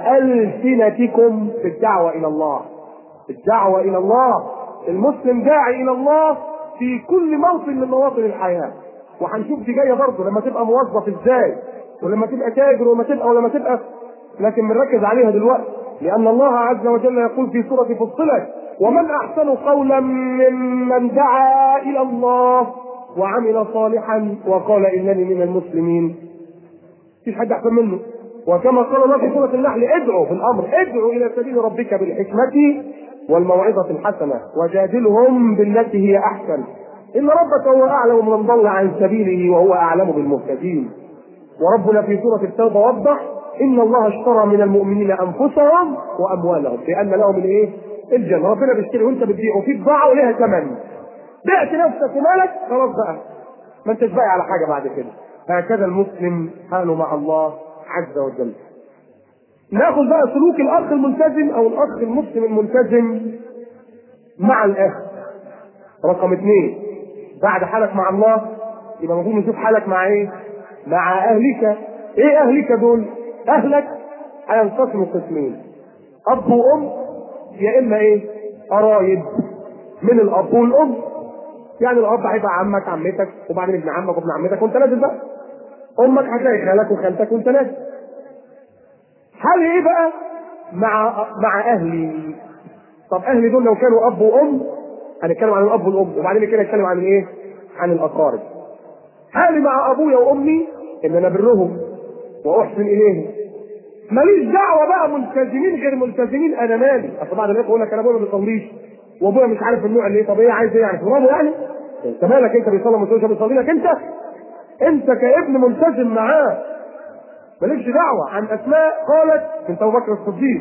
S1: وألسنتكم في الدعوة إلى الله الدعوة إلى الله المسلم داعي إلى الله في كل موطن من مواطن الحياة وهنشوف دي جاية برضه لما تبقى موظف ازاي ولما تبقى تاجر ولما تبقى ولما تبقى لكن بنركز عليها دلوقتي لأن الله عز وجل يقول في سورة فصلت ومن أحسن قولا ممن دعا إلى الله وعمل صالحا وقال إنني من المسلمين مفيش حد أحسن منه وكما قال الله في سورة النحل ادعوا في الأمر ادعوا إلى سبيل ربك بالحكمة والموعظة الحسنة وجادلهم بالتي هي أحسن إن ربك هو أعلم من ضل عن سبيله وهو أعلم بالمهتدين وربنا في سورة التوبة وضح إن الله اشترى من المؤمنين أنفسهم وأموالهم لأن لهم الإيه؟ الجنة ربنا بيشتري وأنت بتبيع وفي بضاعة وليها ثمن بعت نفسك ومالك خلاص بقى ما انتش بايع على حاجة بعد كده هكذا المسلم حاله مع الله عز وجل ناخذ بقى سلوك الاخ الملتزم او الاخ المسلم الملتزم مع الاخ رقم اثنين بعد حالك مع الله يبقى المفروض نشوف حالك مع ايه؟ مع اهلك ايه اهلك دول؟ اهلك هينقسموا قسمين اب وام يا اما ايه؟ قرايب من الاب والام يعني الاب هيبقى عمك عمتك وبعدين ابن عمك وابن عمتك وانت نازل بقى امك هتلاقي خالك وخالتك وانت نازل حال ايه بقى مع مع اهلي طب اهلي دول لو كانوا اب وام هنتكلم عن الاب والام وبعدين كده نتكلم عن الايه عن الاقارب حالي مع ابويا وامي ان انا برهم واحسن اليهم ماليش دعوه بقى ملتزمين غير ملتزمين انا مالي اصل بعض الناس يقول لك انا ابويا ما بيصليش وابويا مش عارف النوع اللي ايه طب ايه عايز ايه يعني تضربه يعني انت مالك انت بيصلي ما بيصليش بيصلي لك انت انت كابن ملتزم معاه مالكش دعوه عن اسماء قالت بنت ابو بكر الصديق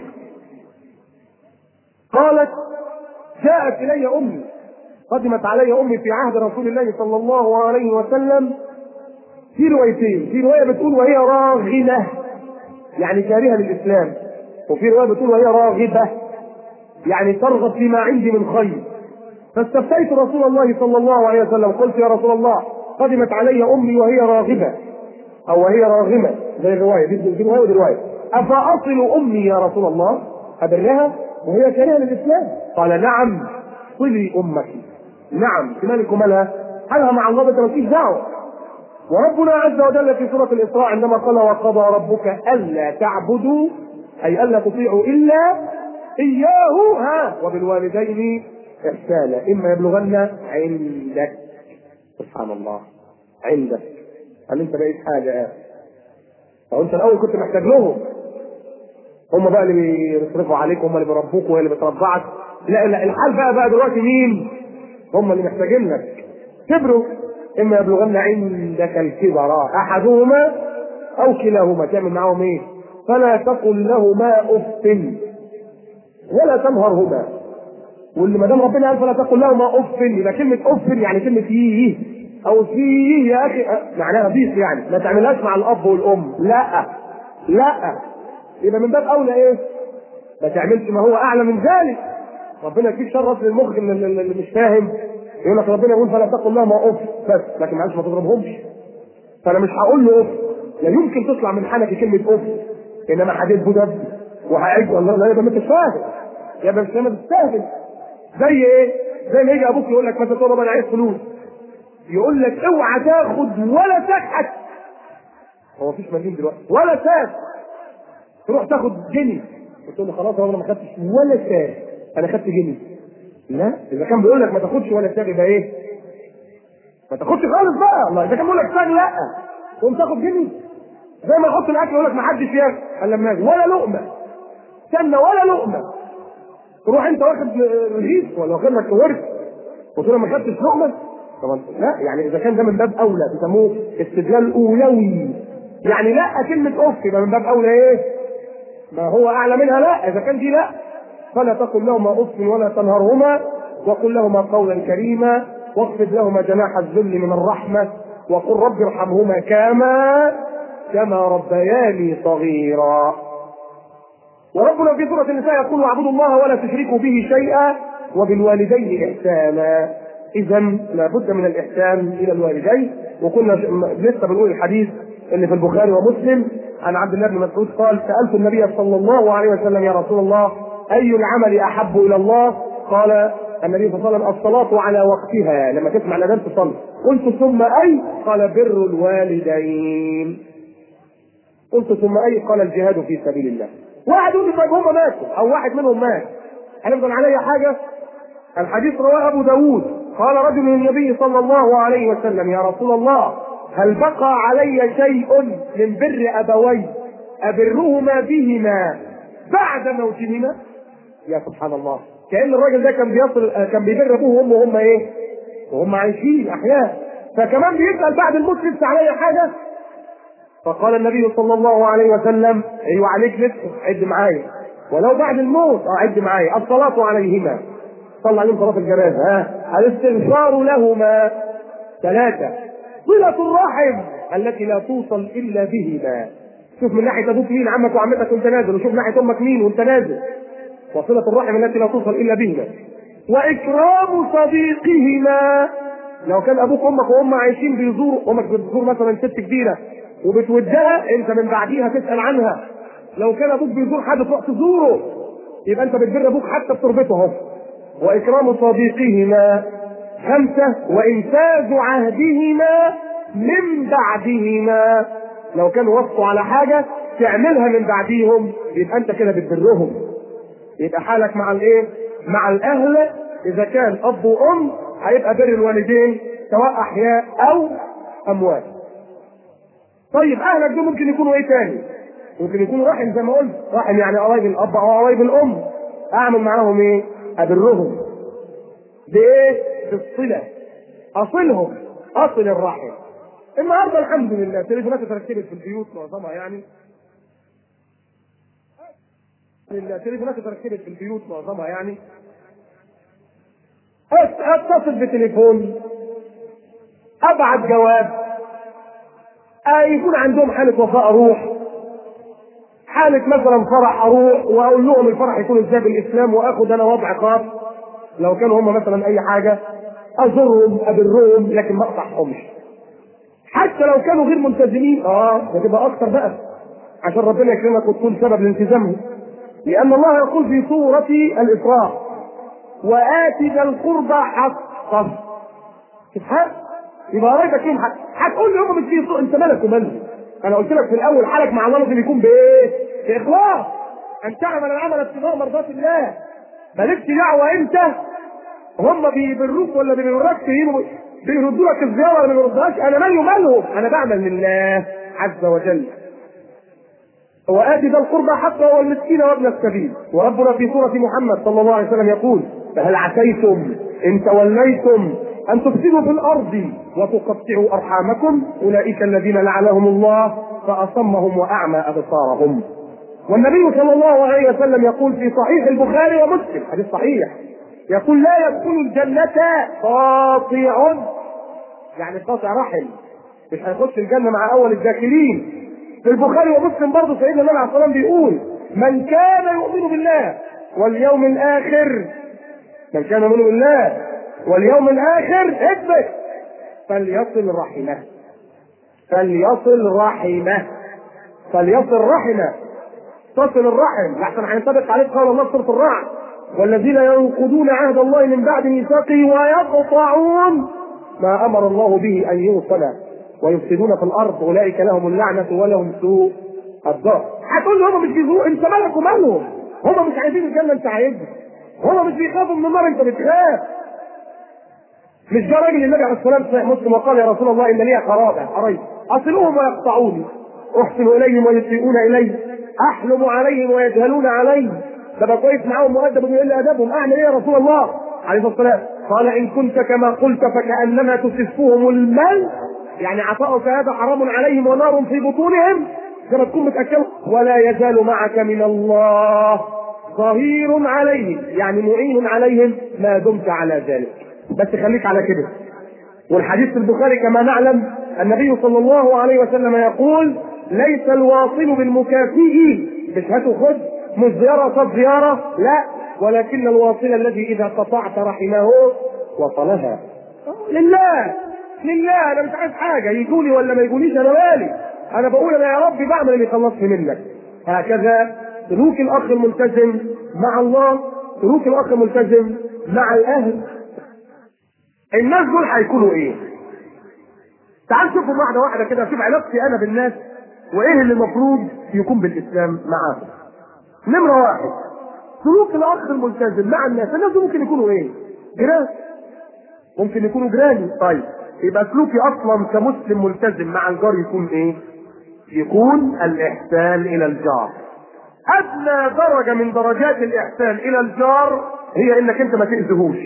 S1: قالت جاءت الي امي قدمت علي امي في عهد رسول الله صلى الله عليه وسلم في روايتين في روايه بتقول وهي راغبه يعني كارهه للاسلام وفي روايه بتقول وهي راغبه يعني ترغب فيما عندي من خير فاستفتيت رسول الله صلى الله عليه وسلم قلت يا رسول الله قدمت علي امي وهي راغبه او وهي راغمه زي الروايه دي دي روايه ودي روايه افاصل امي يا رسول الله ابرها وهي كارهه للاسلام قال نعم صلي امك نعم مالك ومالها حالها مع الله انت مالكيش دعوه وربنا عز وجل في سوره الاسراء عندما قال وقضى ربك الا تعبدوا اي الا تطيعوا الا اياه ها وبالوالدين احسانا اما يبلغن عندك سبحان الله عندك هل انت بقيت حاجه او انت الاول كنت محتاج لهم هم بقى اللي بيصرفوا عليك هم اللي بيربوك وهي اللي بترضعك لا لا الحال بقى بقى دلوقتي مين؟ هم اللي محتاجين لك كبروا اما يبلغن عندك الكبر احدهما او كلاهما تعمل معاهم ايه؟ فلا تقل لهما اف ولا تنهرهما واللي ما دام ربنا قال فلا تقل لهما اف يبقى كلمه اف يعني كلمه ييه او فيه يا اخي معناها ضيف يعني ما تعملهاش مع الاب والام لا لا يبقى من باب اولى ايه؟ ما تعملش ما هو اعلى من ذلك ربنا يكفيك شر اصل المخ اللي, اللي مش فاهم يقول لك ربنا يقول فلا تقل لهما اف بس لكن معلش ما تضربهمش فانا مش هقول له اف لا يمكن تطلع من حنكي كلمه اف انما حديد بودب وهعيد والله لا يبقى ما انتش فاهم يبقى مش ما تستهبل زي ايه؟ زي ما يجي ابوك يقول لك مثلا تقول له انا عايز فلوس يقول لك اوعى تاخد ولا تكحت هو مفيش مليم دلوقتي ولا ساس تروح تاخد جنيه وتقول له خلاص انا ما خدتش ولا ساس انا خدت جنيه لا اذا كان بيقول لك ما تاخدش ولا ساس يبقى ايه؟ ما تاخدش خالص بقى الله اذا كان بيقول لك ساس لا تقوم تاخد جنيه زي ما يحط الاكل يقول لك ما حدش ياكل الا لما ياكل ولا لقمه سمنه ولا لقمه تروح انت واخد رغيف ولا واخد لك ورد وتقول له ما خدتش لقمه طبعا لا يعني اذا كان ده من باب اولى بيسموه استدلال اولوي يعني لا كلمه اوف يبقى من باب اولى ايه؟ ما هو اعلى منها لا اذا كان دي لا فلا تقل لهما اف ولا تنهرهما وقل لهما قولا كريما واخفض لهما جناح الذل من الرحمه وقل رب ارحمهما كما كما ربياني صغيرا وربنا في سوره النساء يقول واعبدوا الله ولا تشركوا به شيئا وبالوالدين احسانا اذا لابد من الاحسان الى الوالدين وكنا لسه بنقول الحديث اللي في البخاري ومسلم عن عبد الله بن مسعود قال سالت النبي صلى الله عليه وسلم يا رسول الله اي العمل احب الى الله قال النبي صلى الله عليه وسلم الصلاة على وقتها لما تسمع الأذان تصلي قلت ثم أي قال بر الوالدين قلت ثم أي قال الجهاد في سبيل الله واحد يقول لي طيب هم ماتوا أو واحد منهم مات هنفضل علي حاجة الحديث رواه أبو داود قال رجل للنبي صلى الله عليه وسلم يا رسول الله هل بقى علي شيء من بر أبوي أبرهما بهما بعد موتهما يا سبحان الله كأن الراجل ده كان بيصل كان بيبر أبوه وأمه وهم إيه؟ وهم عايشين أحياء فكمان بيسأل بعد الموت لسه علي حاجة فقال النبي صلى الله عليه وسلم ايوه عليك لسه عد معايا ولو بعد الموت اه عد معايا الصلاة عليهما صلى عليهم صلاة الجنازة ها الاستغفار لهما ثلاثة صلة الرحم التي لا توصل الا بهما شوف من ناحيه ابوك مين عمك وعمتك وانت نازل وشوف من ناحيه امك مين وانت نازل وصله الرحم التي لا توصل الا بهما واكرام صديقهما لو كان ابوك وامك وهم عايشين بيزوروا امك بتزور مثلا ست كبيره وبتودها انت من بعديها تسال عنها لو كان ابوك بيزور حد تروح تزوره يبقى انت بتبر ابوك حتى بتربطه اهو واكرام صديقهما خمسه وانفاذ عهدهما من بعدهما لو كانوا وافقوا على حاجه تعملها من بعديهم يبقى انت كده بتبرهم يبقى حالك مع الايه؟ مع الاهل اذا كان اب وام هيبقى بر الوالدين سواء احياء او اموات. طيب اهلك دول ممكن يكونوا ايه تاني؟ ممكن يكونوا رحم زي ما قلت، رحم يعني قرايب الاب او قرايب الام. اعمل معاهم ايه؟ ابرهم. بايه؟ بالصله. اصلهم، اصل الرحم. النهارده الحمد لله تليفونات اتركبت في البيوت معظمها يعني لله تليفونات اتركبت في البيوت معظمها يعني اتصل بتليفون ابعت جواب آه يكون عندهم حالة وفاء اروح حالة مثلا فرح اروح واقول لهم الفرح يكون ازاي بالاسلام واخد انا وضع خاص لو كانوا هم مثلا اي حاجة ازورهم ابرهم لكن ما اقطعهمش حتى لو كانوا غير ملتزمين اه ده تبقى اكتر بقى عشان ربنا يكرمك وتكون سبب لالتزامهم لان الله يقول في سوره الاسراء وآت ذا القربى حقه تفهم يبقى قرايبك ليهم حق هتقول لي هم مش في سوء انت مالك ومالهم انا قلت لك في الاول حالك مع الله لازم يكون بايه؟ باخلاص ان تعمل العمل ابتغاء مرضات الله مالكش دعوه انت هم بيبروك ولا بيبروك بيردوا لك الزياره ولا ما بيردوهاش انا مالي ومالهم انا بعمل لله عز وجل وآت ذا القربى حقه والمسكين وابن السبيل وربنا في سورة محمد صلى الله عليه وسلم يقول فهل عسيتم إن توليتم أن تفسدوا في الأرض وتقطعوا أرحامكم أولئك الذين لعنهم الله فأصمهم وأعمى أبصارهم والنبي صلى الله عليه وسلم يقول في صحيح البخاري ومسلم حديث صحيح يقول لا يدخل الجنة قاطع يعني قاطع رحم مش هيخش الجنة مع أول الداخلين في البخاري ومسلم برضه سيدنا النبي عليه الصلاه بيقول من كان يؤمن بالله واليوم الاخر من كان يؤمن بالله واليوم الاخر اثبت فليصل رحمه فليصل رحمه فليصل رحمه تصل الرحم لحسن هينطبق عليه قال الله سوره الرعد والذين ينقضون عهد الله من بعد ميثاقه ويقطعون ما امر الله به ان يوصل ويفسدون في الارض اولئك لهم اللعنه ولهم سوء الدار هتقول لي هم مش بيزوروا انت مالك ومالهم هم مش عايزين الجنه انت عايزها هم مش بيخافوا من النار انت بتخاف مش جاء راجل النبي عليه الصلاه والسلام صحيح مسلم وقال يا رسول الله ان لي قرابه قريب اصلهم ويقطعوني احسن اليهم ويسيئون الي احلم عليهم ويجهلون علي ببقى كويس معاهم مؤدب ويقول لي ادبهم اعمل ايه يا رسول الله عليه الصلاه والسلام قال ان كنت كما قلت فكانما تسفهم المال يعني عطاؤك هذا حرام عليهم ونار في بطونهم زي ما تكون متأكد ولا يزال معك من الله ظهير عليهم يعني معين عليهم ما دمت على ذلك بس خليك على كده والحديث في البخاري كما نعلم النبي صلى الله عليه وسلم يقول ليس الواصل بالمكافئ مش هاتوا خد مش زيارة صد زيارة لا ولكن الواصل الذي إذا قطعت رحمه وصلها لله لله انا مش عايز حاجه يجوني ولا ما يجونيش انا مالي انا بقول انا يا رب بعمل اللي خلصني منك هكذا سلوك الاخ الملتزم مع الله سلوك الاخ الملتزم مع الاهل الناس دول هيكونوا ايه؟ تعال شوفوا واحده واحده كده شوف علاقتي انا بالناس وايه اللي المفروض يكون بالاسلام معاهم. نمره واحد سلوك الاخ الملتزم مع الناس، الناس دول ممكن يكونوا ايه؟ جيران ممكن يكونوا جيراني طيب يبقى سلوكي اصلا كمسلم ملتزم مع الجار يكون ايه؟ يكون الاحسان الى الجار. ادنى درجه من درجات الاحسان الى الجار هي انك انت ما تاذيهوش.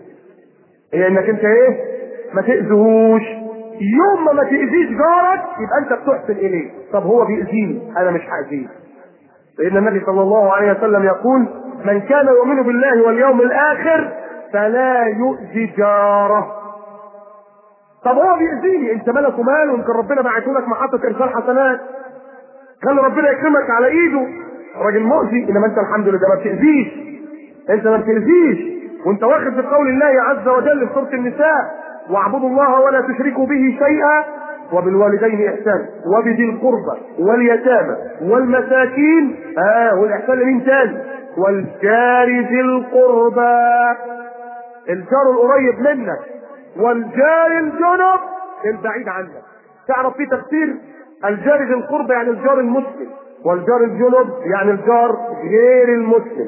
S1: هي انك انت ايه؟ ما تاذيهوش. يوم ما ما تاذيش جارك يبقى انت بتحسن اليه. طب هو بيأذيني انا مش هاذيه. سيدنا النبي صلى الله عليه وسلم يقول: من كان يؤمن بالله واليوم الاخر فلا يؤذي جاره. طب هو بيأذيني انت مالك وماله يمكن ربنا بعته لك محطة ارسال حسنات خلي ربنا يكرمك على ايده راجل مؤذي انما انت الحمد لله ما بتأذيش انت ما بتأذيش وانت واخد بقول الله عز وجل في سورة النساء واعبدوا الله ولا تشركوا به شيئا وبالوالدين احسانا وبذي القربى واليتامى والمساكين اه والاحسان لمين تاني والجار ذي القربى الجار القريب منك والجار الجنب البعيد عنك تعرف في تفسير الجار ذي القربى يعني الجار المسلم والجار الجنب يعني الجار غير المسلم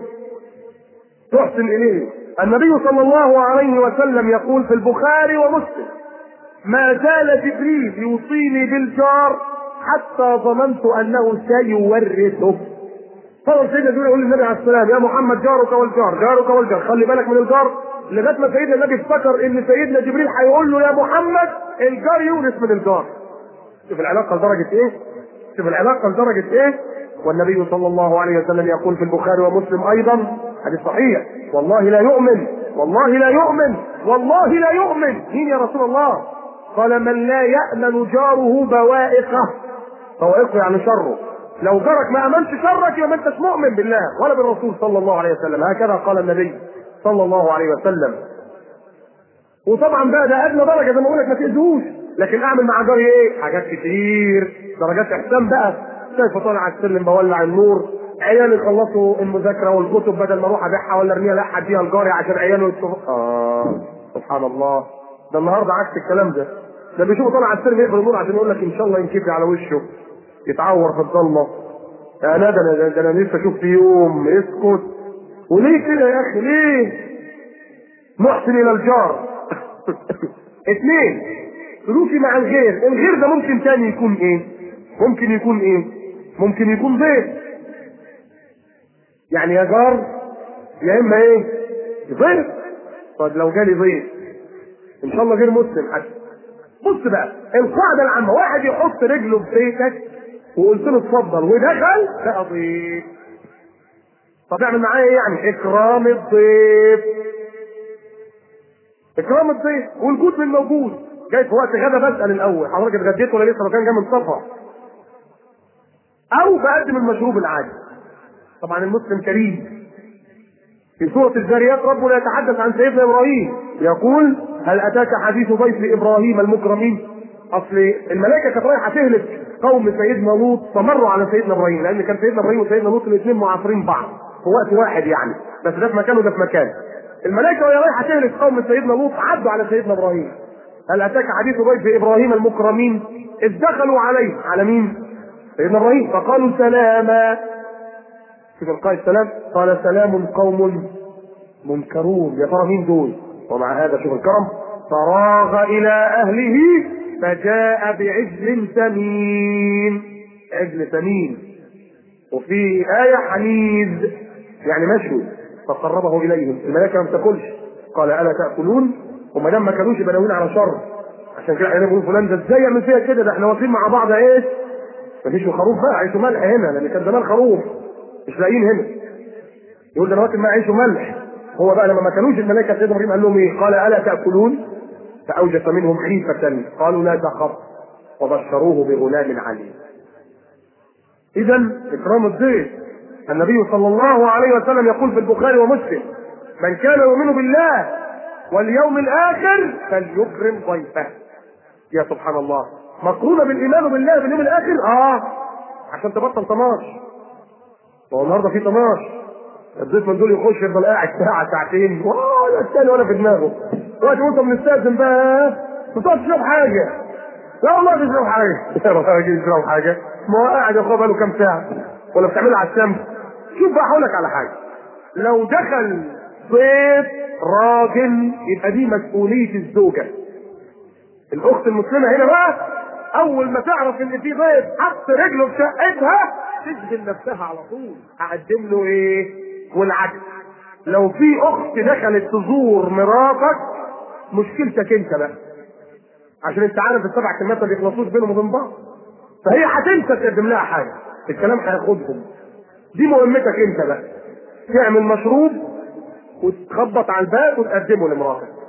S1: تحسن اليه النبي صلى الله عليه وسلم يقول في البخاري ومسلم ما زال جبريل يوصيني بالجار حتى ظننت انه سيورثه فضل سيدنا جبريل يقول للنبي عليه السلام يا محمد جارك والجار جارك والجار خلي بالك من الجار لغايه ما سيدنا النبي افتكر ان سيدنا جبريل هيقول له يا محمد الجار يورث من الجار شوف العلاقه لدرجه ايه شوف العلاقه لدرجه ايه والنبي صلى الله عليه وسلم يقول في البخاري ومسلم ايضا حديث صحيح والله لا يؤمن والله لا يؤمن والله لا يؤمن مين يا رسول الله قال من لا يأمن جاره بوائقه بوائقه يعني شره لو جارك ما امنش شرك يبقى ما انتش مؤمن بالله ولا بالرسول صلى الله عليه وسلم هكذا قال النبي صلى الله عليه وسلم وطبعا بقى ده ادنى درجه زي ما بقول لك ما تاذوش لكن اعمل مع جاري ايه؟ حاجات كتير درجات احسان بقى شايفه طالع على السلم بولع النور عيالي يخلصوا المذاكره والكتب بدل ما اروح ابيعها ولا ارميها لا اديها لجاري عشان عياله يشوفوا اه سبحان الله ده النهارده عكس الكلام ده ده بيشوفوا طالع على السلم يقفل النور عشان يقول لك ان شاء الله ينكفي على وشه يتعور في الضلمه انا ده انا ده انا لسه اشوف في يوم اسكت وليه كده يا اخي ليه؟ محسن الى الجار اثنين سلوكي مع الغير الغير ده ممكن تاني يكون ايه ممكن يكون ايه ممكن يكون ضيف يعني يا جار يا اما ايه ضيف طب لو جالي ضيف ان شاء الله غير مسلم حتى بص بقى القاعده العامه واحد يحط رجله في بيتك وقلت له اتفضل ودخل بقى ضيف طب اعمل معاه ايه يعني اكرام الضيف اكرام الضيف والجود من موجود جاي في وقت غدا بسال الاول حضرتك اتغديت ولا لسه لو كان جاي من سفر او بقدم المشروب العادي طبعا المسلم كريم في سورة الذاريات ربنا يتحدث عن سيدنا ابراهيم يقول هل اتاك حديث ضيف ابراهيم المكرمين اصل الملائكه كانت رايحه تهلك قوم سيدنا لوط فمروا على سيدنا ابراهيم لان كان سيدنا ابراهيم وسيدنا لوط الاثنين معاصرين بعض في وقت واحد يعني بس ده في مكان وده في مكان الملائكه وهي رايحه تهلك قوم سيدنا لوط عدوا على سيدنا ابراهيم هل اتاك حديث ضيف ابراهيم المكرمين اذ دخلوا عليه على مين؟ سيدنا ابراهيم فقالوا سلاما شوف القائد السلام قال سلام قوم منكرون يا ترى مين دول؟ ومع هذا شوف الكرم فراغ الى اهله فجاء بعجل سمين عجل سمين وفي آية حنيذ يعني مشوي فقربه إليهم الملائكة ما بتاكلش قال ألا تأكلون وما دام ما كانوش يبقى ناويين على شر عشان كده احنا بنقول فلان ده ازاي يعمل فيها كده ده احنا واقفين مع بعض ايه مفيش خروف بقى عيش وملح هنا لان كان زمان خروف مش لاقيين هنا يقول ده انا واكل معاه عيش وملح هو بقى لما ما كانوش الملائكه سيدنا ابراهيم قال لهم ايه؟ قال الا تاكلون؟ فاوجس منهم خيفه قالوا لا تخف وبشروه بغلام عليم. اذا اكرام الضيف النبي صلى الله عليه وسلم يقول في البخاري ومسلم من كان يؤمن بالله واليوم الاخر فليكرم ضيفه. يا سبحان الله مقرونه بالايمان بالله باليوم الاخر اه عشان تبطل طماش ما هو النهارده في طماش الضيف من دول يخش يفضل قاعد ساعه ساعتين ولا الثاني ولا في دماغه وقت وانت بنستاذن بقى ما تقعد تشرب حاجه لا والله تشرب حاجه يا راجل تشرب حاجه ما هو قاعد يا اخويا بقاله كام ساعه ولا بتعملها على الشمس شوف بقى هقول لك على حاجه لو دخل ضيف راجل يبقى دي مسؤوليه الزوجه الاخت المسلمه هنا بقى اول ما تعرف ان في ضيف حط رجله في شقتها تشغل نفسها على طول اقدم له ايه والعكس لو في اخت دخلت تزور مراتك مشكلتك انت بقى عشان انت عارف السبع كلمات ما بيخلصوش بينهم وبين بعض فهي هتنسى تقدم لها حاجه الكلام هياخدهم دي مهمتك انت بقى تعمل مشروب وتخبط على الباب وتقدمه لمراتك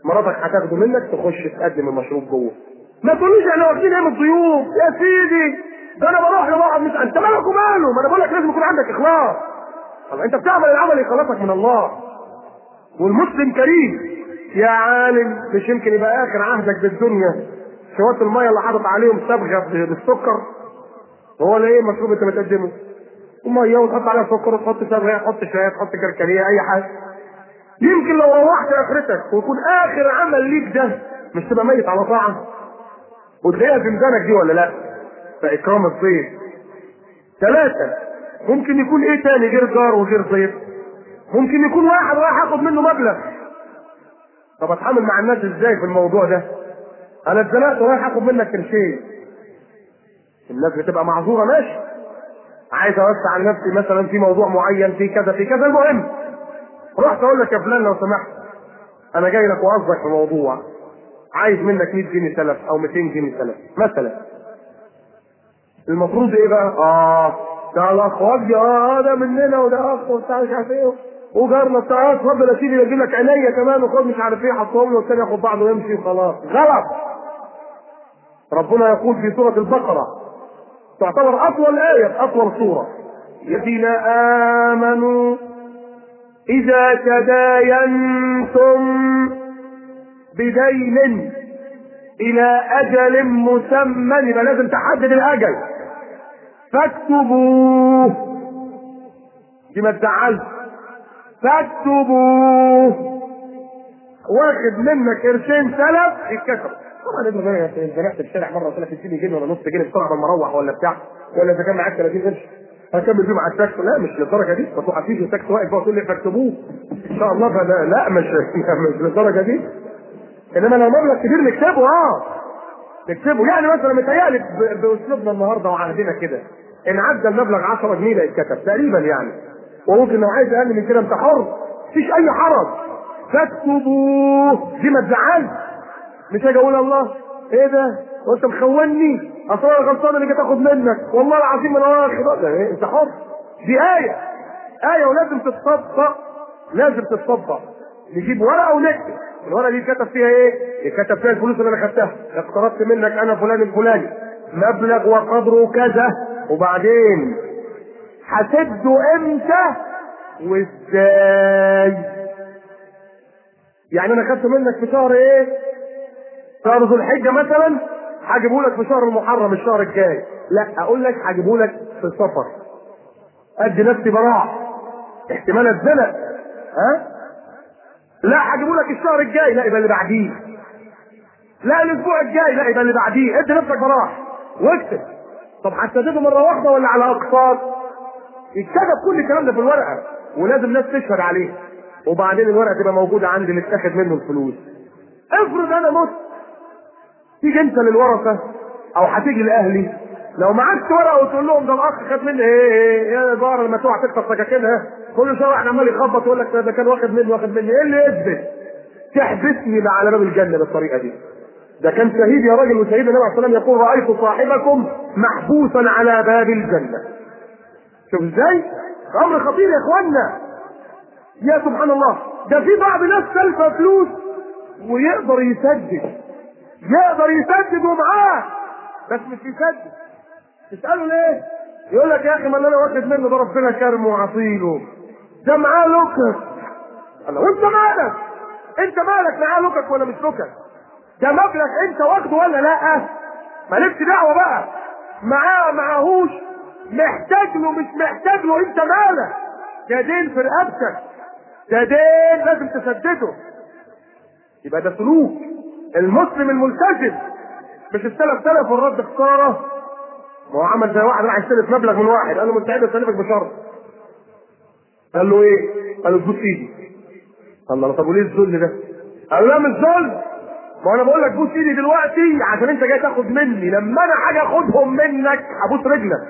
S1: مراتك هتاخده منك تخش تقدم المشروب جوه ما تقوليش احنا واخدين ايه من الضيوف يا سيدي ده انا بروح لواحد مش انت مالك وماله ما انا بقول لك لازم يكون عندك اخلاص طب انت بتعمل العمل يخلصك من الله والمسلم كريم يا عالم مش يمكن يبقى اخر عهدك بالدنيا شوات الميه اللي حاطط عليهم صبغه بالسكر هو لا ايه المشروب انت بتقدمه وميه وتحط عليها سكر وتحط صبغه تحط شاي تحط كركديه اي حاجه يمكن لو روحت اخرتك ويكون اخر عمل ليك ده مش تبقى ميت على طاعه وتلاقيها في ميزانك دي ولا لا فاكرام الضيف ثلاثه ممكن يكون ايه تاني غير جار وغير ضيف ممكن يكون واحد رايح ياخد منه مبلغ طب اتعامل مع الناس ازاي في الموضوع ده انا اتزنقت ورايح اخد منك قرشين الناس بتبقى معذوره ماشي عايز اوسع عن نفسي مثلا في موضوع معين في كذا في كذا المهم رحت اقول لك يا فلان لو سمحت انا جاي لك وقصدك في موضوع عايز منك 100 جنيه سلف او 200 جنيه سلف مثلا المفروض ايه بقى؟ اه ده الاخ وجدي اه ده مننا وده اخ وبتاع مش عارف ايه وجارنا بتاع اتفضل يا سيدي يجيب لك عينيا كمان وخد مش عارف ايه حطهم له والتاني ياخد بعضه ويمشي وخلاص غلط ربنا يقول في سوره البقره تعتبر اطول ايه في اطول سوره الذين امنوا اذا تداينتم بدين الى اجل مسمى يبقى لازم تحدد الاجل فاكتبوه دي ما تزعلش فاكتبوه واخد منك قرشين سلف يتكتب طبعا ابن غير انت رحت الشارع مره قلت لك اديني جنيه ولا نص جنيه بسرعه لما اروح ولا بتاع ولا اذا كان معاك 30 قرش هكمل بيه مع التاكس لا مش للدرجه دي ما توقفيش التاكس واقف بقى تقول لي فاكتبوه ان شاء الله فده لا مش مش للدرجه دي انما لو مبلغ كبير نكتبه اه نكتبه يعني مثلا متهيألي ب- باسلوبنا النهارده وعهدنا كده ان عدى المبلغ 10 جنيه ده يتكتب تقريبا يعني وممكن لو عايز اقل من كده انت حر مفيش اي حرج فاكتبوه دي ما تزعلش مش هاجي اقول الله ايه ده وانت مخوني اصل انا غلطان اللي جيت اخد منك والله العظيم انا واخد ده إيه؟ انت حر دي ايه ايه ولازم تتصدق لازم تتصدق نجيب ورقه ونكتب الورقه دي كتب فيها ايه؟ كتب فيها الفلوس اللي انا خدتها اقترضت منك انا فلان الفلاني مبلغ وقدره كذا وبعدين هسده امتى وازاي يعني انا خدت منك في شهر ايه شهر ذو الحجه مثلا هجيبه لك في شهر المحرم الشهر الجاي لا اقول لك هجيبه لك في السفر ادي نفسي براح احتمال اتزنق ها لا هجيبه لك الشهر الجاي لا يبقى اللي بعديه لا الاسبوع الجاي لا يبقى اللي بعديه ادي نفسك براح واكتب طب هتسدده مره واحده ولا على اقساط يتكتب كل الكلام ده في الورقه ولازم ناس تشهد عليه وبعدين الورقه تبقى موجوده عندي اللي اتاخد منه الفلوس افرض انا مت تيجي انت للورثه او هتيجي لاهلي لو معكش ورقه وتقول لهم ده الاخ خد مني ايه ايه يا جار لما تقع تكسر سكاكينها كل شويه واحد عمال يخبط يقول لك ده كان واخد مني واخد مني ايه اللي يثبت تحبسني بقى على باب الجنه بالطريقه دي ده كان شهيد يا راجل وشهيد النبي عليه الصلاه والسلام يقول رايت صاحبكم محبوسا على باب الجنه شوف ازاي امر خطير يا اخوانا يا سبحان الله ده في بعض ناس سلفة فلوس ويقدر يسدد يقدر يسدد ومعاه بس مش يسدد تسأله ليه؟ يقول لك يا اخي ما اللي انا واخد منه ده ربنا كرمه وعطيله ده معاه لوكس الله وانت مالك؟ انت مالك معاه لوكك ولا مش لوكك؟ ده مبلغ انت واخده ولا لا؟ مالكش دعوه بقى معاه معاهوش محتاج له مش محتاج له انت مالك ده دين في رقبتك ده دين لازم تسدده يبقى ده سلوك المسلم الملتزم مش السلف سلف والرد خساره ما هو عمل زي واحد راح يستلف مبلغ من واحد قال له مستعد اسلفك بشرط قال له ايه؟ قال له تبوس ايدي الله طب وليه الذل ده؟ قال له لا مش ذل ما انا بقول لك بوس ايدي دلوقتي عشان انت جاي تاخد مني لما انا حاجه اخدهم منك هبوس رجلك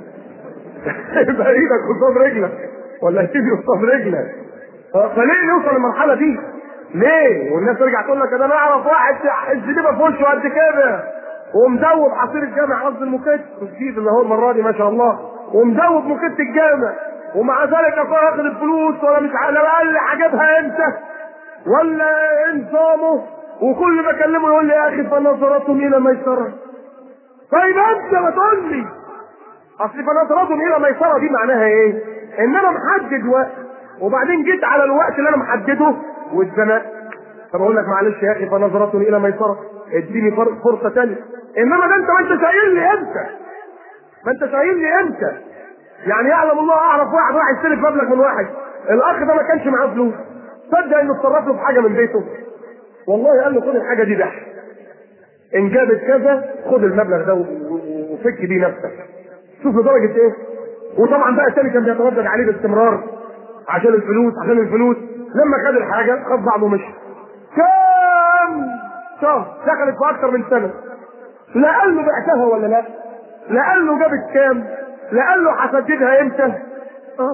S1: يبقى ايدك قصاد رجلك ولا ايدي قصاد رجلك فليه نوصل للمرحله دي؟ ليه؟ والناس ترجع تقول لك ده انا اعرف واحد الزبيبه في وشه قد كده ومدوب عصير الجامع قصد المكت الجديد اللي هو المره دي ما شاء الله ومدوب مكت الجامع ومع ذلك اخويا واخد الفلوس ولا مش على الاقل هجيبها امتى؟ ولا انصامه وكل ما اكلمه يقول لي يا اخي فنظرتهم الى ميسره طيب انت ما تقول لي اصل فنظرتهم الى ميسره دي معناها ايه؟ ان انا محدد وقت وبعدين جيت على الوقت اللي انا محدده واتزنقت طب اقول لك معلش يا اخي فنظرتهم الى ميسره اديني فر- فرصه ثانيه انما ده انت ما انت شايل لي امتى؟ ما انت شايل لي امتى؟ يعني يعلم الله اعرف واحد راح يستلف مبلغ من واحد الاخ ده ما كانش معاه فلوس صدق انه اتصرف له في حاجه من بيته والله قال له خد الحاجه دي بحث ان جابت كذا خد المبلغ ده و- و- وفك بيه نفسك شوف لدرجه ايه وطبعا بقى الثاني كان بيتردد عليه باستمرار عشان الفلوس عشان الفلوس لما خد الحاجه خد بعضه ومشي كام شهر دخلت في اكتر من سنه لا قال له بعتها ولا لا لا قال له جابت كام لا قال له هسددها امتى اه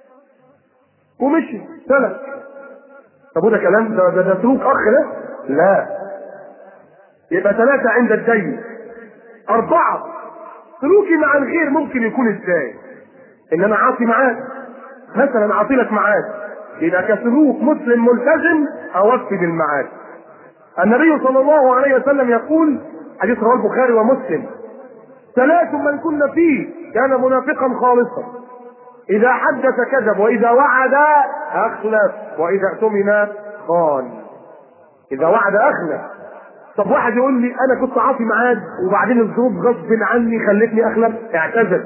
S1: ومشي سلك طب وده كلام ده ده, ده سلوك اخ ده لا يبقى ثلاثة عند الدين أربعة سلوكي مع الغير ممكن يكون ازاي؟ إن أنا عاطي معاك مثلا أعطي لك معاك يبقى كسلوك مسلم ملتزم أوفي بالمعاد النبي صلى الله عليه وسلم يقول حديث رواه البخاري ومسلم ثلاث من كن فيه كان منافقا خالصا إذا حدث كذب وإذا وعد أخلف وإذا اؤتمن خان إذا وعد أخلف طب واحد يقول لي أنا كنت عاطي معاد وبعدين الظروف غصب عني خلتني أخلف اعتذر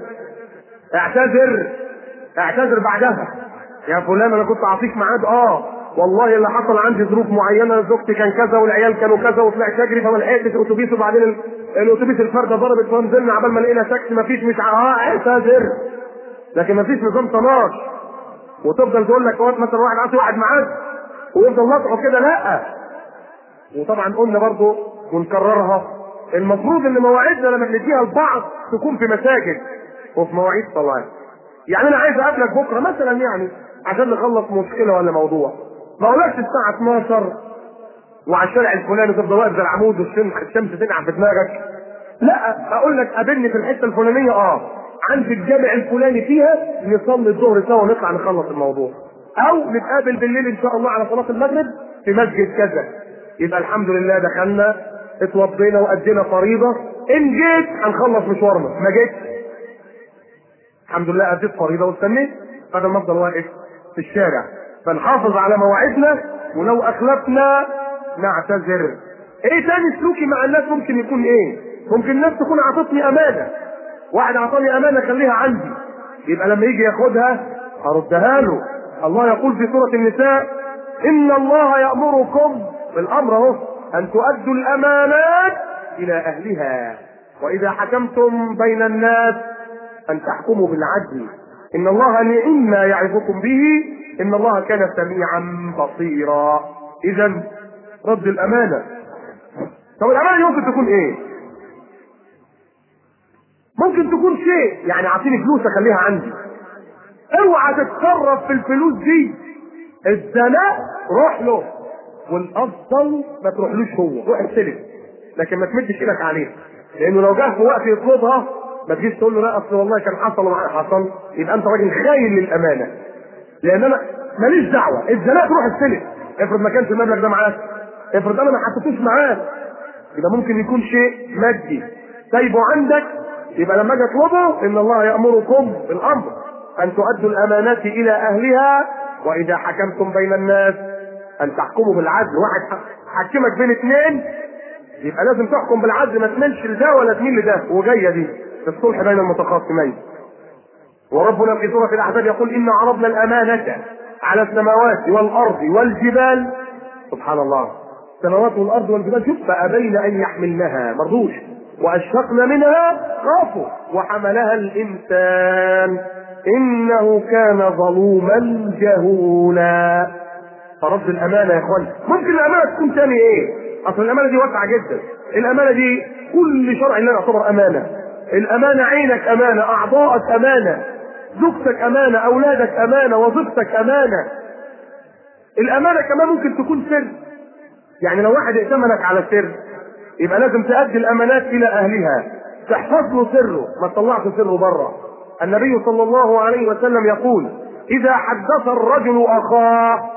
S1: اعتذر اعتذر بعدها يا فلان أنا كنت عاطيك معاد آه والله اللي حصل عندي ظروف معينه زوجتي كان كذا والعيال كانوا كذا وطلعت اجري فما لحقتش اتوبيس وبعدين ال- الاتوبيس الفرده ضربت فنزلنا عبال ما لقينا تاكسي مفيش مش ع- اه اعتذر لكن مفيش نظام طناش وتفضل تقول لك وقت مثلا واحد عاطي واحد معاك ويفضل لطعه كده لا وطبعا قلنا برضو ونكررها المفروض ان مواعيدنا لما بنديها لبعض تكون في مساجد وفي مواعيد صلاه يعني انا عايز اقابلك بكره مثلا يعني عشان نخلص مشكله ولا موضوع ما اقولكش الساعه 12 وعلى الشارع الفلاني تفضل واقف زي العمود والشمس الشمس تنقع في دماغك لا اقول لك قابلني في الحته الفلانيه اه عند الجامع الفلاني فيها نصلي الظهر سوا ونطلع نخلص الموضوع او نتقابل بالليل ان شاء الله على صلاه المغرب في مسجد كذا يبقى الحمد لله دخلنا اتوضينا وادينا فريضه ان جيت هنخلص مشوارنا ما جيتش الحمد لله اديت فريضه واستنيت بدل ما افضل واقف في الشارع فنحافظ على مواعيدنا ولو اخلفنا نعتذر ايه تاني سلوكي مع الناس ممكن يكون ايه ممكن الناس تكون اعطتني امانه واحد اعطاني امانه خليها عندي يبقى لما يجي ياخدها اردها له الله يقول في سوره النساء ان الله يامركم بالامر اهو ان تؤدوا الامانات الى اهلها واذا حكمتم بين الناس أن تحكموا بالعدل إن الله نعم ما يعظكم به إن الله كان سميعا بصيرا إذا رد الأمانة طب الأمانة دي ممكن تكون إيه؟ ممكن تكون شيء يعني أعطيني فلوس أخليها عندي اوعى تتصرف في الفلوس دي الزناء روح له والافضل ما تروحلوش هو روح استلف لكن ما تمدش ايدك عليه لانه لو جه في وقت يطلبها ما تجيش تقول له لا اصل والله كان حصل ومعايا حصل يبقى انت راجل خاين للامانه لان انا ماليش دعوه الزناء تروح استلف افرض ما كانش المبلغ ده معاك افرض انا ما حطيتوش معاك يبقى ممكن يكون شيء مادي سايبه عندك يبقى لما اجي اطلبه ان الله يامركم بالامر ان تؤدوا الامانات الى اهلها واذا حكمتم بين الناس ان تحكموا بالعدل واحد حكمك بين اثنين يبقى لازم تحكم بالعدل ما تملش لده ولا تميل لده وجايه دي في الصلح بين المتخاصمين وربنا في سوره الاحزاب يقول ان عرضنا الامانه على السماوات والارض والجبال سبحان الله السماوات والارض والجبال شوف فابين ان يحملنها مرضوش واشفقن منها خافوا وحملها الانسان انه كان ظلوما جهولا فرد الامانه يا اخوان ممكن الامانه تكون تاني ايه اصل الامانه دي واسعه جدا الامانه دي كل شرع الله يعتبر امانه الامانه عينك امانه اعضائك امانه زوجتك امانه اولادك امانه وظيفتك امانه الامانه كمان ممكن تكون سر يعني لو واحد ائتمنك على سر يبقى لازم تؤدي الامانات الى اهلها تحفظ له سره ما تطلعش سره بره النبي صلى الله عليه وسلم يقول اذا حدث الرجل اخاه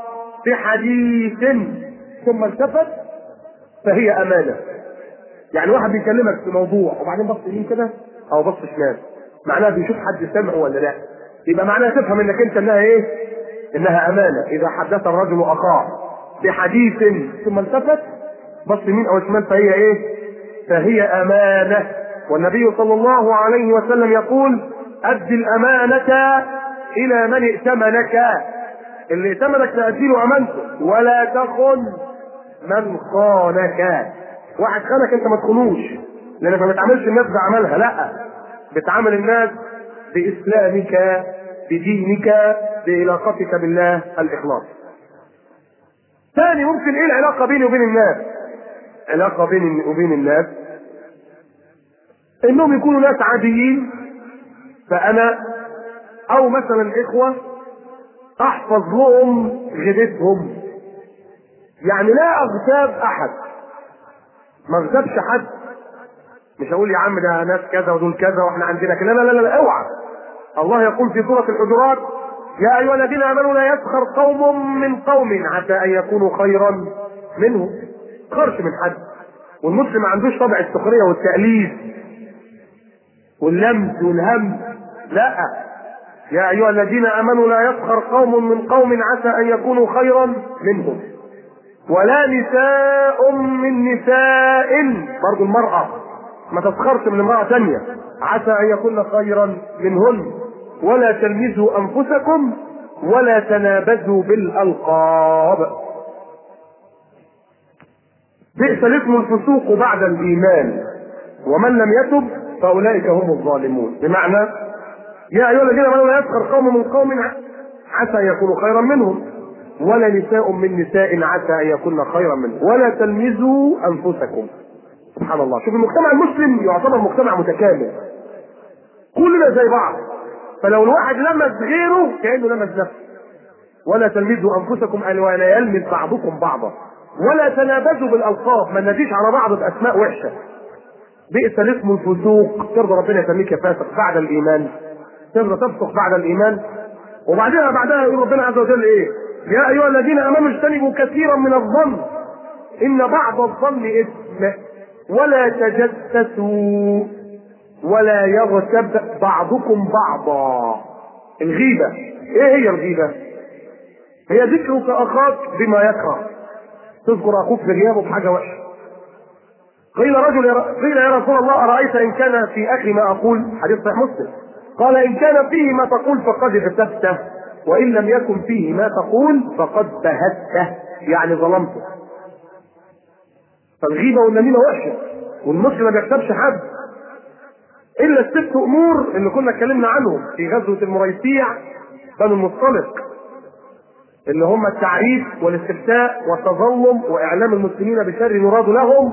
S1: بحديث ثم التفت فهي امانه يعني واحد بيكلمك في موضوع وبعدين بص يمين كده او بص شمال معناها بيشوف حد سمعه ولا لا يبقى معناها تفهم انك انت انها ايه انها امانه اذا حدث الرجل اخاه بحديث ثم التفت بص يمين او شمال فهي ايه فهي امانه والنبي صلى الله عليه وسلم يقول ادي الامانه الى من ائتمنك اللي ائتمنك تأديله امانته ولا تخن من خانك واحد خانك انت ما تخونوش لانك ما بتعاملش الناس بعملها لا بتعامل الناس باسلامك بدينك بعلاقتك بالله الاخلاص ثاني ممكن ايه العلاقه بيني وبين الناس علاقه بيني وبين الناس انهم يكونوا ناس عاديين فانا او مثلا اخوه احفظ لهم غيبتهم يعني لا اغتاب احد ما اغتابش حد مش هقول يا عم ده ناس كذا ودول كذا واحنا عندنا كذا لا لا لا, لا اوعى الله يقول في سوره الحجرات يا ايها الذين امنوا لا يسخر قوم من قوم عسى ان يكونوا خيرا منهم خرش من حد والمسلم ما عندوش طبع السخريه والتأليف واللمس والهم لا يا ايها الذين امنوا لا يسخر قوم من قوم عسى ان يكونوا خيرا منهم ولا نساء من نساء برضو المرأة ما تسخرش من امرأة ثانية عسى أن يكون خيرا منهن ولا تلمزوا أنفسكم ولا تنابزوا بالألقاب بئس الاسم الفسوق بعد الإيمان ومن لم يتب فأولئك هم الظالمون بمعنى يا أيها الذين آمنوا لا يسخر قوم من قوم عسى أن يكونوا خيرا منهم ولا نساء من نساء عسى ان يكون خيرا منه ولا تلمزوا انفسكم سبحان الله شوف المجتمع المسلم يعتبر مجتمع متكامل كلنا زي بعض فلو الواحد لمس غيره كانه لمس نفسه ولا تلمزوا انفسكم ان ولا يلمز بعضكم بعضا ولا تنابزوا بالالقاب ما ناديش على بعض باسماء وحشه بئس الاسم الفسوق ترضى ربنا يسميك فاسق بعد الايمان ترضى تفسق بعد الايمان وبعدها بعدها يقول ربنا عز وجل ايه يا ايها الذين امنوا اجتنبوا كثيرا من الظن ان بعض الظن اثم ولا تجسسوا ولا يغتب بعضكم بعضا الغيبة ايه هي الغيبة هي ذكرك اخاك بما يكره تذكر اخوك في غيابه بحاجة وحشة قيل رجل يا قيل يا رسول الله ارايت ان كان في اخي ما اقول حديث صحيح مسلم قال ان كان فيه ما تقول فقد اغتبته وان لم يكن فيه ما تقول فقد بهته يعني ظلمته فالغيبه والنميمه وحشه والمسلم ما بيكتبش حد الا الست امور اللي كنا اتكلمنا عنهم في غزوه المريسيع بنو المصطلق اللي هم التعريف والاستفتاء والتظلم واعلام المسلمين بشر يراد لهم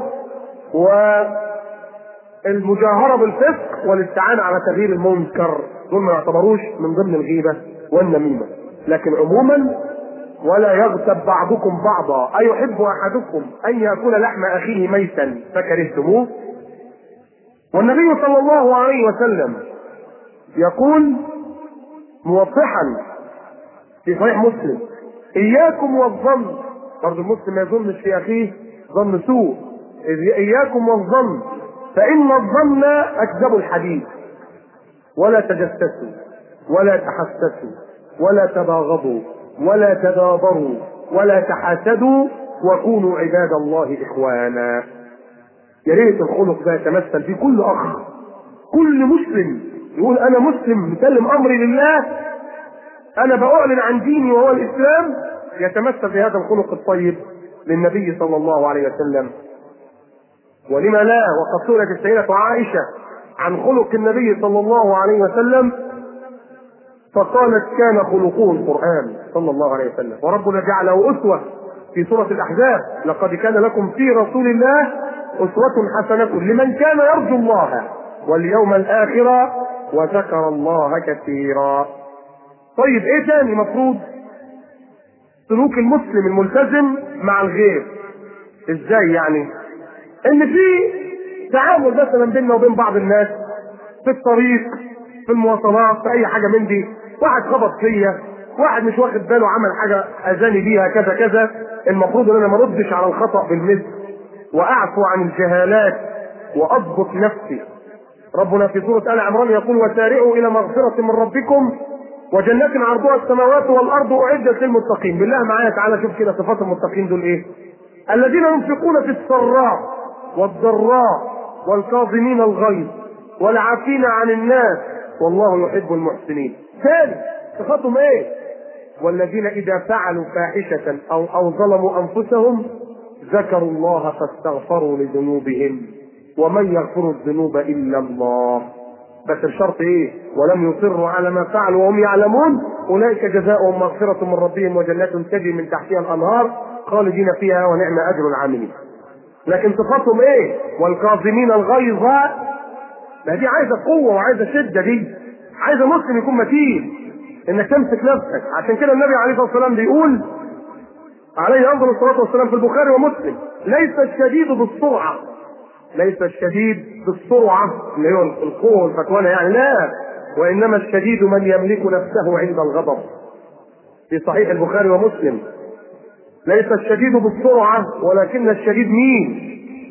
S1: والمجاهره بالفسق والاستعانه على تغيير المنكر دول ما يعتبروش من ضمن الغيبه والنميمه لكن عموما ولا يغتب بعضكم بعضا أيحب أحدكم أن يأكل لحم أخيه ميتا فكرهتموه والنبي صلى الله عليه وسلم يقول موضحا في صحيح مسلم إياكم والظن برضه المسلم ما يظنش في أخيه ظن سوء إياكم والظن فإن الظن أكذب الحديث ولا تجسسوا ولا تحسسوا ولا تباغضوا ولا تدابروا ولا تحاسدوا وكونوا عباد الله اخوانا يا ريت الخلق ده يتمثل في كل اخ كل مسلم يقول انا مسلم مسلم امري لله انا باعلن عن ديني وهو الاسلام يتمثل في هذا الخلق الطيب للنبي صلى الله عليه وسلم ولما لا وقد سئلت السيدة عائشة عن خلق النبي صلى الله عليه وسلم فقالت كان خلقه القرآن صلى الله عليه وسلم وربنا جعله أسوة في سورة الأحزاب لقد كان لكم في رسول الله أسوة حسنة لمن كان يرجو الله واليوم الآخر وذكر الله كثيرا طيب ايه تاني مفروض سلوك المسلم الملتزم مع الغير ازاي يعني ان في تعامل مثلا بيننا وبين بعض الناس في الطريق في المواصلات في اي حاجه من دي واحد خبط فيا واحد مش واخد باله عمل حاجه اذاني بيها كذا كذا المفروض ان انا ما اردش على الخطا بالمثل واعفو عن الجهالات واضبط نفسي ربنا في سوره ال عمران يقول وسارعوا الى مغفره من ربكم وجنات عرضها السماوات والارض اعدت للمتقين بالله معايا تعالى شوف كده صفات المتقين دول ايه الذين ينفقون في السراء والضراء والكاظمين الغيظ والعافين عن الناس والله يحب المحسنين ثاني صفاتهم ايه والذين اذا فعلوا فاحشه او او ظلموا انفسهم ذكروا الله فاستغفروا لذنوبهم ومن يغفر الذنوب الا الله بس الشرط ايه ولم يصروا على ما فعلوا وهم يعلمون اولئك جزاؤهم مغفره من ربهم وجنات تجري من تحتها الانهار خالدين فيها ونعم اجر العاملين لكن صفاتهم ايه والكاظمين الغيظ ما دي عايزه قوه وعايزه شده دي عايزه مسلم يكون متين انك تمسك نفسك عشان كده النبي عليه الصلاه والسلام بيقول عليه افضل الصلاه والسلام في البخاري ومسلم ليس الشديد بالسرعه ليس الشديد بالسرعه اللي هو القوه والفتوانه يعني لا وانما الشديد من يملك نفسه عند الغضب في صحيح البخاري ومسلم ليس الشديد بالسرعه ولكن الشديد مين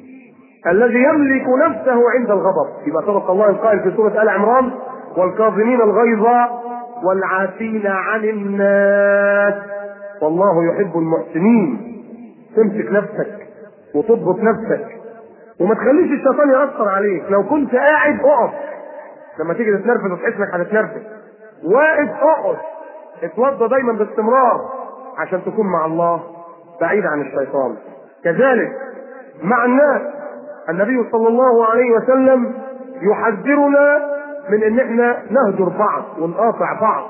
S1: الذي يملك نفسه عند الغضب يبقى صدق الله القائل في سوره ال عمران والكاظمين الغيظ والعافين عن الناس والله يحب المحسنين تمسك نفسك وتضبط نفسك وما تخليش الشيطان يأثر عليك لو كنت قاعد اقف لما تيجي تتنرفز وتحس انك هتتنرفز واقف اقعد اتوضى دايما باستمرار عشان تكون مع الله بعيد عن الشيطان كذلك مع الناس النبي صلى الله عليه وسلم يحذرنا من ان احنا نهجر بعض ونقاطع بعض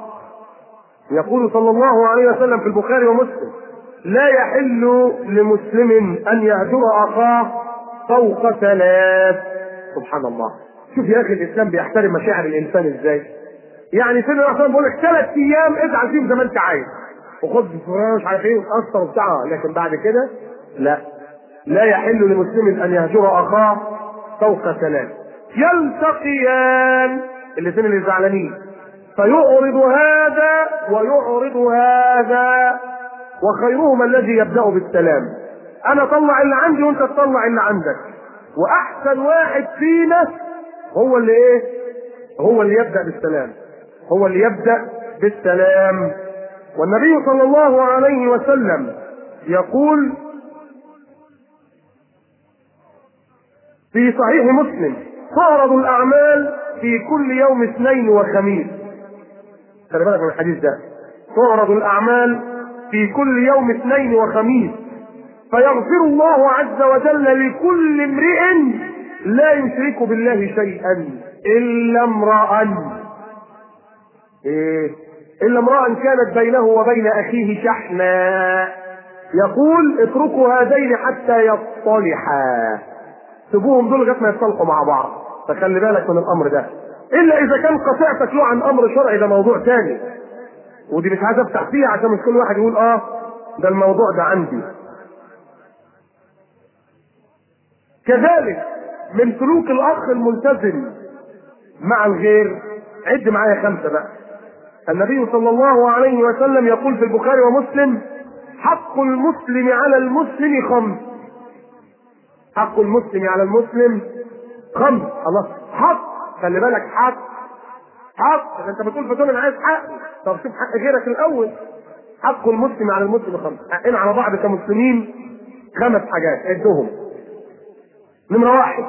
S1: يقول صلى الله عليه وسلم في البخاري ومسلم لا يحل لمسلم ان يهجر اخاه فوق ثلاث سبحان الله شوف يا اخي الاسلام بيحترم مشاعر الانسان ازاي يعني سيدنا الرسول بيقول لك ثلاث ايام ازعل فيهم زي ما انت عايز وخد مش عارف ايه وتاثر وبتاع لكن بعد كده لا لا يحل لمسلم ان يهجر اخاه فوق ثلاث يلتقيان الاثنين اللي زعلانين فيعرض هذا ويعرض هذا وخيرهما الذي يبدا بالسلام انا اطلع اللي عندي وانت تطلع اللي عندك واحسن واحد فينا هو اللي ايه هو اللي يبدا بالسلام هو اللي يبدا بالسلام والنبي صلى الله عليه وسلم يقول في صحيح مسلم تعرض الاعمال في كل يوم اثنين وخميس خلي بالك من الحديث ده تعرض الاعمال في كل يوم اثنين وخميس فيغفر الله عز وجل لكل امرئ لا يشرك بالله شيئا الا امرا ايه الا امرا كانت بينه وبين اخيه شحنا يقول اتركوا هذين حتى يصطلحا سيبوهم دول لغايه ما يتصالحوا مع بعض فخلي بالك من الامر ده الا اذا كان قطيعتك له عن امر شرعي ده موضوع تاني ودي مش عايز افتح فيها عشان مش كل واحد يقول اه ده الموضوع ده عندي كذلك من سلوك الاخ الملتزم مع الغير عد معايا خمسه بقى النبي صلى الله عليه وسلم يقول في البخاري ومسلم حق المسلم على المسلم خمس حق المسلم على المسلم خمس الله حق خلي بالك حق حق انت بتقول في انا عايز حق طب شوف حق غيرك الاول حق المسلم على المسلم خمس حقنا على بعض كمسلمين خمس حاجات عدهم نمرة واحد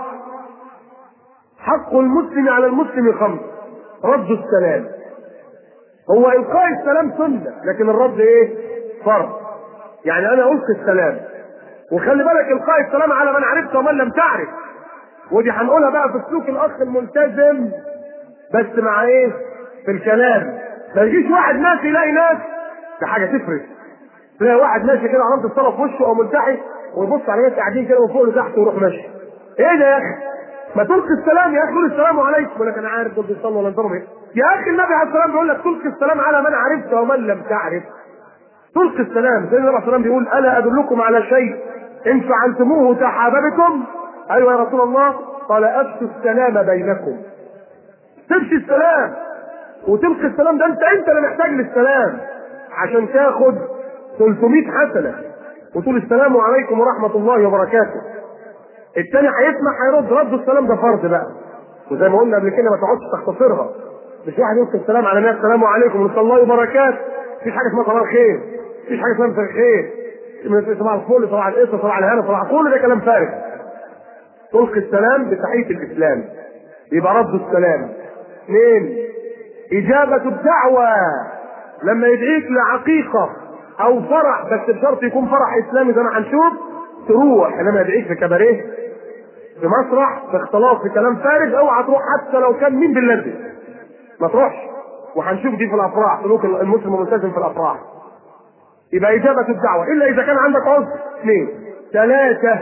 S1: حق المسلم على المسلم خمس رد السلام هو القاء السلام سنه لكن الرد ايه فرض يعني انا القي السلام وخلي بالك القاء السلام على من عرفت ومن لم تعرف ودي هنقولها بقى في سلوك الاخ الملتزم بس مع ايه في الكلام ما يجيش واحد ماشي يلاقي ناس ده حاجه تفرق تلاقي واحد ماشي كده علامه الصلاه في وشه او ملتحي ويبص على ناس قاعدين كده من فوق لتحت ويروح ماشي ايه ده يا اخي ما تلقي السلام يا اخي قول السلام عليكم يقول لك انا عارف دول بيصلوا ولا انتم ايه يا اخي النبي عليه السلام بيقول لك تلقي السلام على من عرفت ومن لم تعرف تلقي السلام سيدنا النبي عليه السلام بيقول الا ادلكم على شيء ان فعلتموه تحاببتم ايوه يا رسول الله قال افشوا السلام بينكم تمشي السلام وتلقي السلام ده انت انت اللي محتاج للسلام عشان تاخد 300 حسنه وتقول السلام عليكم ورحمه الله وبركاته التاني هيسمع هيرد رد السلام ده فرض بقى وزي ما قلنا قبل كده ما تقعدش تختصرها مش واحد يلقي السلام على الناس السلام عليكم ورحمه الله وبركاته مفيش حاجه اسمها صباح الخير مفيش حاجه اسمها مساء الخير صباح الفل صباح القصه صباح الهنا صباح كل ده كلام فارغ تلقي السلام بتحيه الاسلام يبقى رد السلام اثنين اجابه الدعوه لما يدعيك لعقيقه او فرح بس بشرط يكون فرح اسلامي زي ما هنشوف تروح انما يدعيك في كباريه في مسرح في اختلاط في كلام فارغ اوعى تروح حتى لو كان مين بالذي ما تروحش وهنشوف دي في الافراح سلوك المسلم الملتزم في الافراح يبقى اجابه الدعوه الا اذا كان عندك عذر اثنين ثلاثه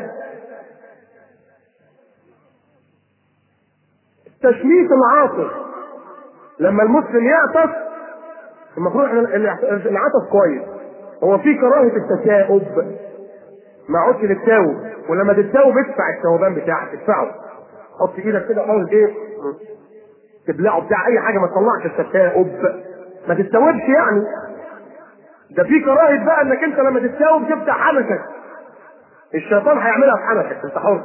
S1: تشميت العاطف لما المسلم يعطف المفروض احنا العطف كويس هو في كراهه التثاؤب ما عدش للتاوب ولما تتاوب ادفع الثوبان بتاعك ادفعه حط ايدك كده حاول ايه تبلعه بتاع اي حاجه ما تطلعش التثاؤب ما تستوبش يعني ده في كراهه بقى انك انت لما تتاوب تفتح حنكك الشيطان هيعملها في حنكك انت حر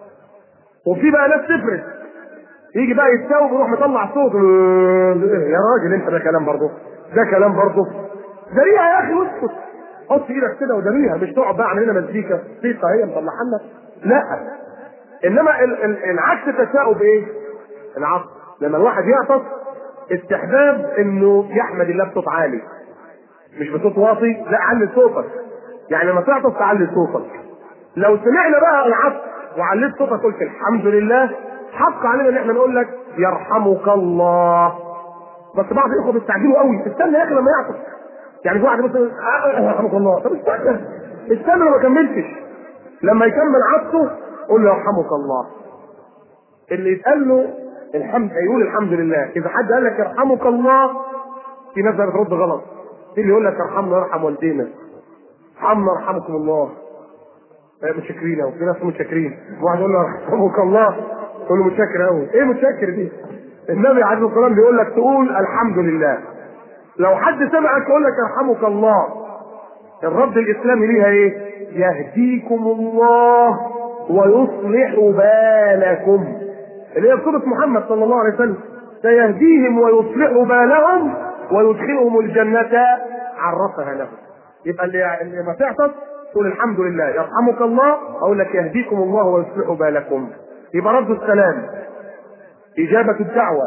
S1: وفي بقى ناس تفرد يجي بقى يتاوب ويروح مطلع صوت يا راجل انت ده كلام برضه ده كلام برضه داريها يا اخي واسكت حط ايدك كده وداريها مش تقعد بقى عامل لنا مزيكا موسيقى هي مطلعها لنا لا انما ال- ال- العكس التشاؤم ايه؟ العكس لما الواحد يعطس استحباب انه يحمد الله بصوت عالي مش بصوت واطي لا علي صوتك يعني لما تعطس تعلي صوتك لو سمعنا بقى العطس وعليت صوتك قلت الحمد لله حق علينا ان احنا نقول لك يرحمك الله بس بعض الاخوه بيستعجلوا قوي استنى يا اخي لما يعطس يعني في واحد مثلا آه، يرحمك الله طب استنى استنى أنا ما كملتش لما يكمل عطسه قول له يرحمك الله اللي يتقال له الحمد يقول الحمد لله اذا حد قال لك يرحمك الله في ناس بقى بترد غلط في اللي يقول لك ارحمنا يرحم والدينا ارحمنا يرحمكم الله آه، متشكرين قوي في ناس متشكرين واحد يقول له يرحمك الله يقول له متشكر قوي ايه متشكر دي النبي عليه الصلاه والسلام بيقول لك تقول الحمد لله لو حد سمعك يقول لك يرحمك الله الرد الاسلامي ليها ايه يهديكم الله ويصلح بالكم اللي هي سوره محمد صلى الله عليه وسلم سيهديهم ويصلح بالهم ويدخلهم الجنة عرفها لهم يبقى اللي اللي ما تعطس تقول الحمد لله يرحمك الله اقول لك يهديكم الله ويصلح بالكم يبقى رد السلام إجابة الدعوة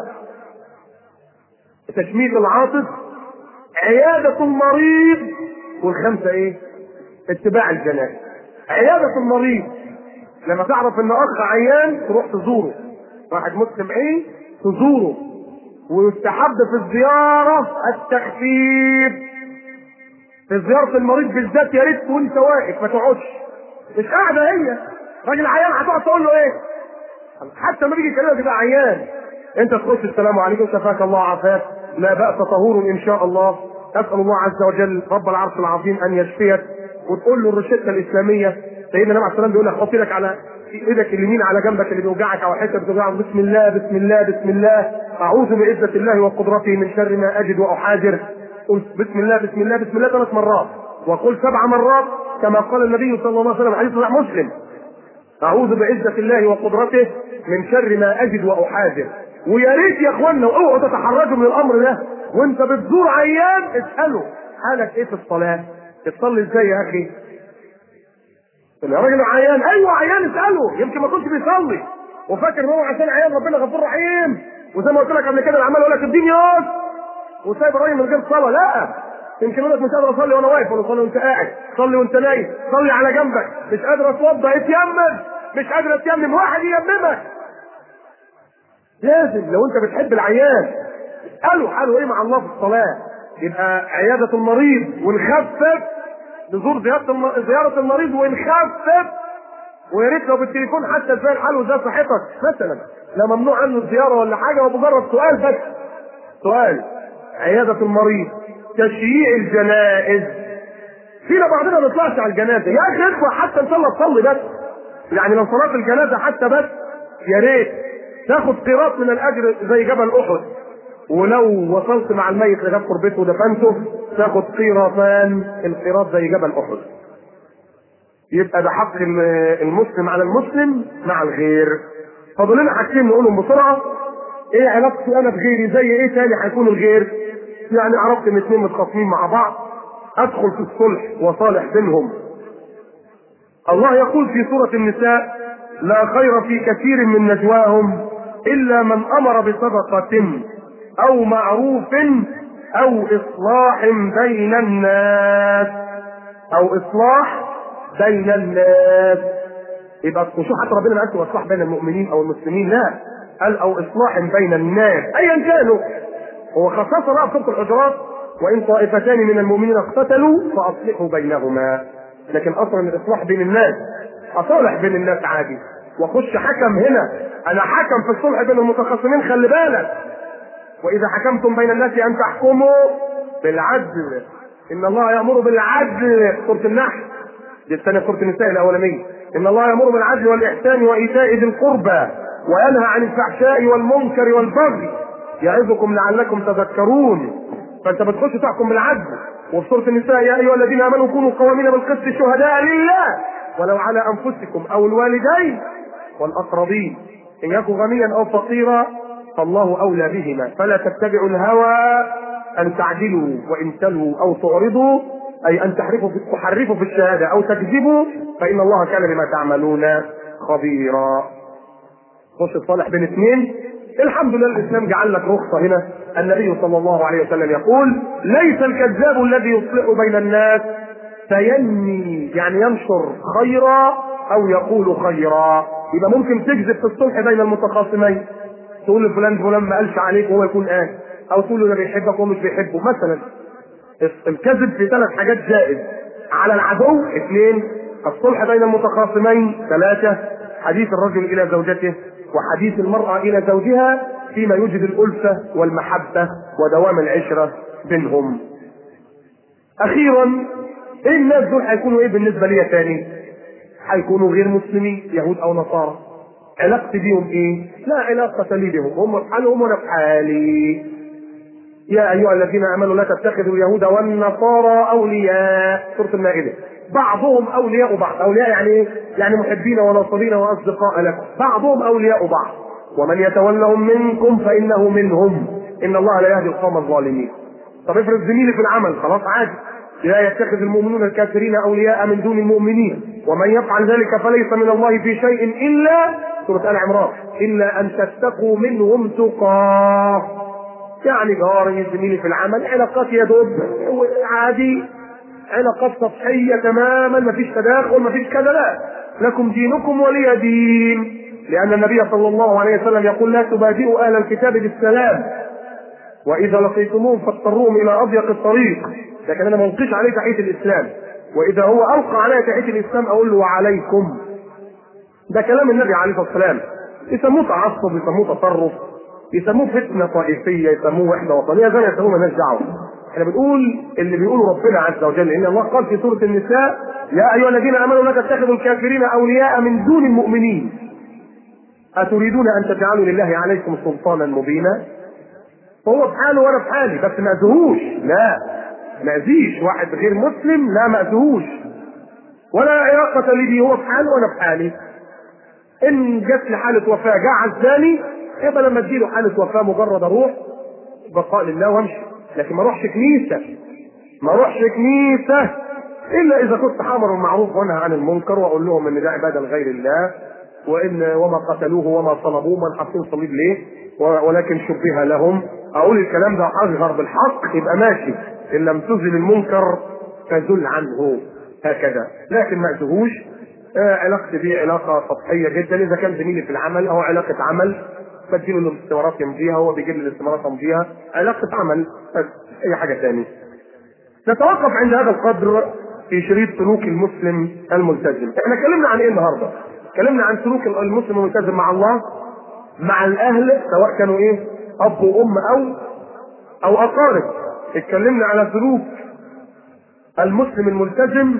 S1: تشميت العاطف عيادة المريض والخمسة ايه؟ اتباع الجنائز عيادة المريض لما تعرف ان اخ عيان تروح تزوره واحد مسلم ايه تزوره ويستحب في الزيارة التخفيف في زيارة المريض بالذات يا ريت وانت واقف ما تقعدش مش قاعدة هي راجل عيان هتقعد تقول له ايه حتى لما بيجي يكلمك يبقى عيان انت تخش السلام عليكم شفاك الله عافاك لا بأس طهور ان شاء الله اسال الله عز وجل رب العرش العظيم ان يشفيك وتقول له الروشته الاسلاميه سيدنا النبي عليه السلام بيقول لك حط ايدك على ايدك اليمين على جنبك اللي بيوجعك او حته بتوجعك بسم الله بسم الله بسم الله اعوذ بعزه الله وقدرته من شر ما اجد واحاذر قل بسم الله بسم الله بسم الله ثلاث مرات وقل سبع مرات كما قال النبي صلى الله عليه وسلم حديث صحيح مسلم اعوذ بعزه الله وقدرته من شر ما اجد واحاذر ويا ريت يا اخوانا اوعوا تتحرجوا من الامر ده وانت بتزور عيان اساله حالك ايه في الصلاه؟ بتصلي ازاي يا اخي؟ يا راجل عيان ايوه عيان اساله يمكن ما كنتش بيصلي وفاكر ان هو عشان عيان ربنا غفور رحيم وزي ما قلت لك قبل كده العمال يقول لك اديني ياس وسايب الراجل من غير صلاه لا يمكن يقول لك مش قادر اصلي وانا واقف ولا اصلي وانت قاعد صلي وانت نايم صلي على جنبك مش قادر اتوضا اتيمم مش قادر اتيمم واحد ييممك لازم لو انت بتحب العيان اساله حاله ايه مع الله في الصلاه يبقى عياده المريض ونخفف نزور زياره الم- زياره المريض ونخفف ويا ريت لو بالتليفون حتى ازاي الحال وازاي صحتك مثلا لو ممنوع عنه الزياره ولا حاجه ومجرد سؤال بس سؤال عياده المريض تشييع الجنائز فينا بعضنا ما بيطلعش على الجنازه يا اخي اطلع حتى ان شاء الله تصلي بس يعني لو صلاه الجنازه حتى بس يا ريت تاخد قيراط من الاجر زي جبل احد ولو وصلت مع الميت لغايه قربته ودفنته تاخد قيراطان القيراط زي جبل احد يبقى ده حق المسلم على المسلم مع الغير فاضل لنا حاجتين نقولهم بسرعه ايه علاقتي انا بغيري زي ايه تاني هيكون الغير يعني عرفت ان اتنين متخاصمين مع بعض ادخل في الصلح وصالح بينهم الله يقول في سورة النساء لا خير في كثير من نجواهم إلا من أمر بصدقة أو معروف أو إصلاح بين الناس أو إصلاح بين الناس يبقى شو حتى ربنا ما قالش إصلاح بين المؤمنين أو المسلمين لا قال أو إصلاح بين الناس أيا كانوا هو خصص بقى في سورة الحجرات وإن طائفتان من المؤمنين اقتتلوا فأصلحوا بينهما لكن اصلا الاصلاح بين الناس اصالح بين الناس عادي واخش حكم هنا انا حكم في الصلح بين المتخاصمين خلي بالك واذا حكمتم بين الناس ان تحكموا بالعدل ان الله يامر بالعدل سوره النحل دي الثانيه سوره النساء الاولانيه ان الله يامر بالعدل والاحسان وايتاء ذي القربى وينهى عن الفحشاء والمنكر والبغي يعظكم لعلكم تذكرون فانت بتخش تحكم بالعدل وفي سوره النساء يا ايها الذين امنوا كونوا قوامين بالقسط شهداء لله ولو على انفسكم او الوالدين والاقربين ان يكن غنيا او فقيرا فالله اولى بهما فلا تتبعوا الهوى ان تعدلوا وان تلووا او تعرضوا اي ان تحرفوا في تحرفوا في الشهاده او تكذبوا فان الله كان بما تعملون خبيرا خش تصالح بين اثنين الحمد لله الاسلام جعل لك رخصه هنا النبي صلى الله عليه وسلم يقول ليس الكذاب الذي يصلح بين الناس فينمي يعني ينشر خيرا او يقول خيرا يبقى ممكن تكذب في الصلح بين المتخاصمين تقول لفلان فلان ما قالش عليك وهو يكون قال او تقول له ده بيحبك وهو مش بيحبه مثلا الكذب في ثلاث حاجات جائز على العدو اثنين الصلح بين المتخاصمين ثلاثه حديث الرجل الى زوجته وحديث المرأة إلى زوجها فيما يوجد الألفة والمحبة ودوام العشرة بينهم. أخيرا إيه الناس دول هيكونوا إيه بالنسبة لي تاني؟ هيكونوا غير مسلمين يهود أو نصارى. علاقتي بيهم إيه؟ لا علاقة لي بهم، هم في حالهم وأنا في حالي. يا أيها الذين آمنوا لا تتخذوا اليهود والنصارى أولياء، سورة المائدة. بعضهم اولياء بعض اولياء يعني ايه يعني محبين وناصرين واصدقاء لكم بعضهم اولياء بعض ومن يتولهم منكم فانه منهم ان الله لا يهدي القوم الظالمين طب افرض زميلي في العمل خلاص عادي لا يتخذ المؤمنون الكافرين اولياء من دون المؤمنين ومن يفعل ذلك فليس من الله في شيء الا سوره ال عمران الا ان تتقوا منهم تقاه يعني جاري زميلي في العمل علاقات يا دوب عادي علاقات سطحية تماما ما فيش تداخل ما فيش كذا لا لكم دينكم ولي دين لأن النبي صلى الله عليه وسلم يقول لا تبادئوا أهل الكتاب بالسلام وإذا لقيتموهم فاضطروهم إلى أضيق الطريق لكن أنا ما ألقيش عليه تحية الإسلام وإذا هو ألقى علي تحية الإسلام أقول له وعليكم ده كلام النبي عليه الصلاة والسلام يسموه تعصب يسموه تطرف يسموه فتنة طائفية يسموه وحدة وطنية زي ما يسموه مالناش دعوة احنا بنقول اللي بيقوله ربنا عز وجل ان الله قال في سوره النساء يا ايها الذين امنوا لا تتخذوا الكافرين اولياء من دون المؤمنين اتريدون ان تجعلوا لله عليكم سلطانا مبينا هو في حاله وانا في حالي بس ما اذوهوش لا ما اذيش واحد غير مسلم لا ما اذوهوش ولا علاقة لي بيه هو في حاله وانا في حالي ان جت لي حالة وفاة جاء عزاني يبقى لما تجيله حالة وفاة مجرد اروح بقاء لله وامشي لكن ما اروحش كنيسه ما اروحش كنيسه الا اذا كنت حامر المعروف وانهى عن المنكر واقول لهم ان ده عباده لغير الله وان وما قتلوه وما صلبوه من حاطين صليب ليه ولكن شبه لهم اقول الكلام ده اظهر بالحق يبقى ماشي ان لم تزل المنكر فزل عنه هكذا لكن ما اذوهوش آه علاقتي بيه علاقه سطحيه جدا اذا كان زميلي في العمل او علاقه عمل بديله الاستمارات يمضيها هو بيجيب لي الاستمارات امضيها علاقه عمل بس اي حاجه ثانيه نتوقف عند هذا القدر في شريط سلوك المسلم الملتزم احنا اتكلمنا عن ايه النهارده اتكلمنا عن سلوك المسلم الملتزم مع الله مع الاهل سواء كانوا ايه اب وام او او اقارب اتكلمنا على سلوك المسلم الملتزم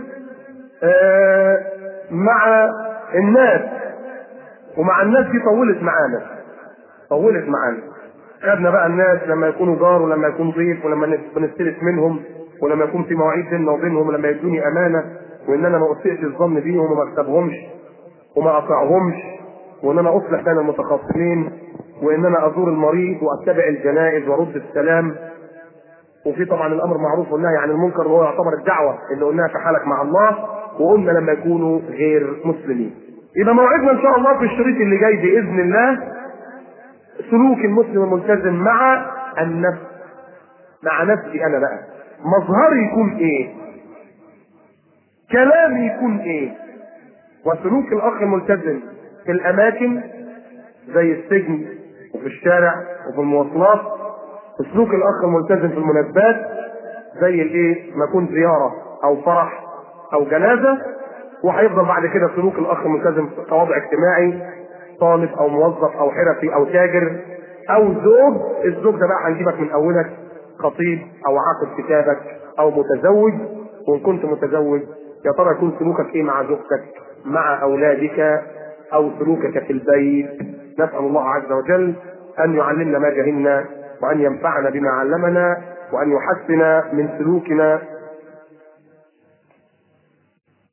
S1: آه مع الناس ومع الناس دي طولت معانا طولت معانا خدنا بقى الناس لما يكونوا جار ولما يكون ضيف ولما بنستلف منهم ولما يكون في مواعيد بيننا وبينهم ولما يدوني امانه وان انا ما اسئش الظن بيهم وما اكتبهمش وما اطيعهمش وان انا اصلح بين المتخاصمين وان انا ازور المريض واتبع الجنائز وارد السلام وفي طبعا الامر معروف والنهي عن المنكر وهو يعتبر الدعوه اللي قلناها في حالك مع الله وقلنا لما يكونوا غير مسلمين. يبقى موعدنا ان شاء الله في الشريط اللي جاي باذن الله سلوك المسلم الملتزم مع النفس مع نفسي انا بقى مظهري يكون ايه؟ كلامي يكون ايه؟ وسلوك الاخ الملتزم في الاماكن زي السجن وفي الشارع وفي المواصلات سلوك الاخ الملتزم في المناسبات زي الايه؟ ما يكون زياره او فرح او جنازه وهيفضل بعد كده سلوك الاخ الملتزم كوضع اجتماعي طالب او موظف او حرفي او تاجر او زوج الزوج ده بقى هنجيبك من اولك خطيب او عاقد كتابك او متزوج وان كنت متزوج يا ترى يكون سلوكك ايه مع زوجتك مع اولادك او سلوكك في البيت نسال الله عز وجل ان يعلمنا ما جهلنا وان ينفعنا بما علمنا وان يحسن من سلوكنا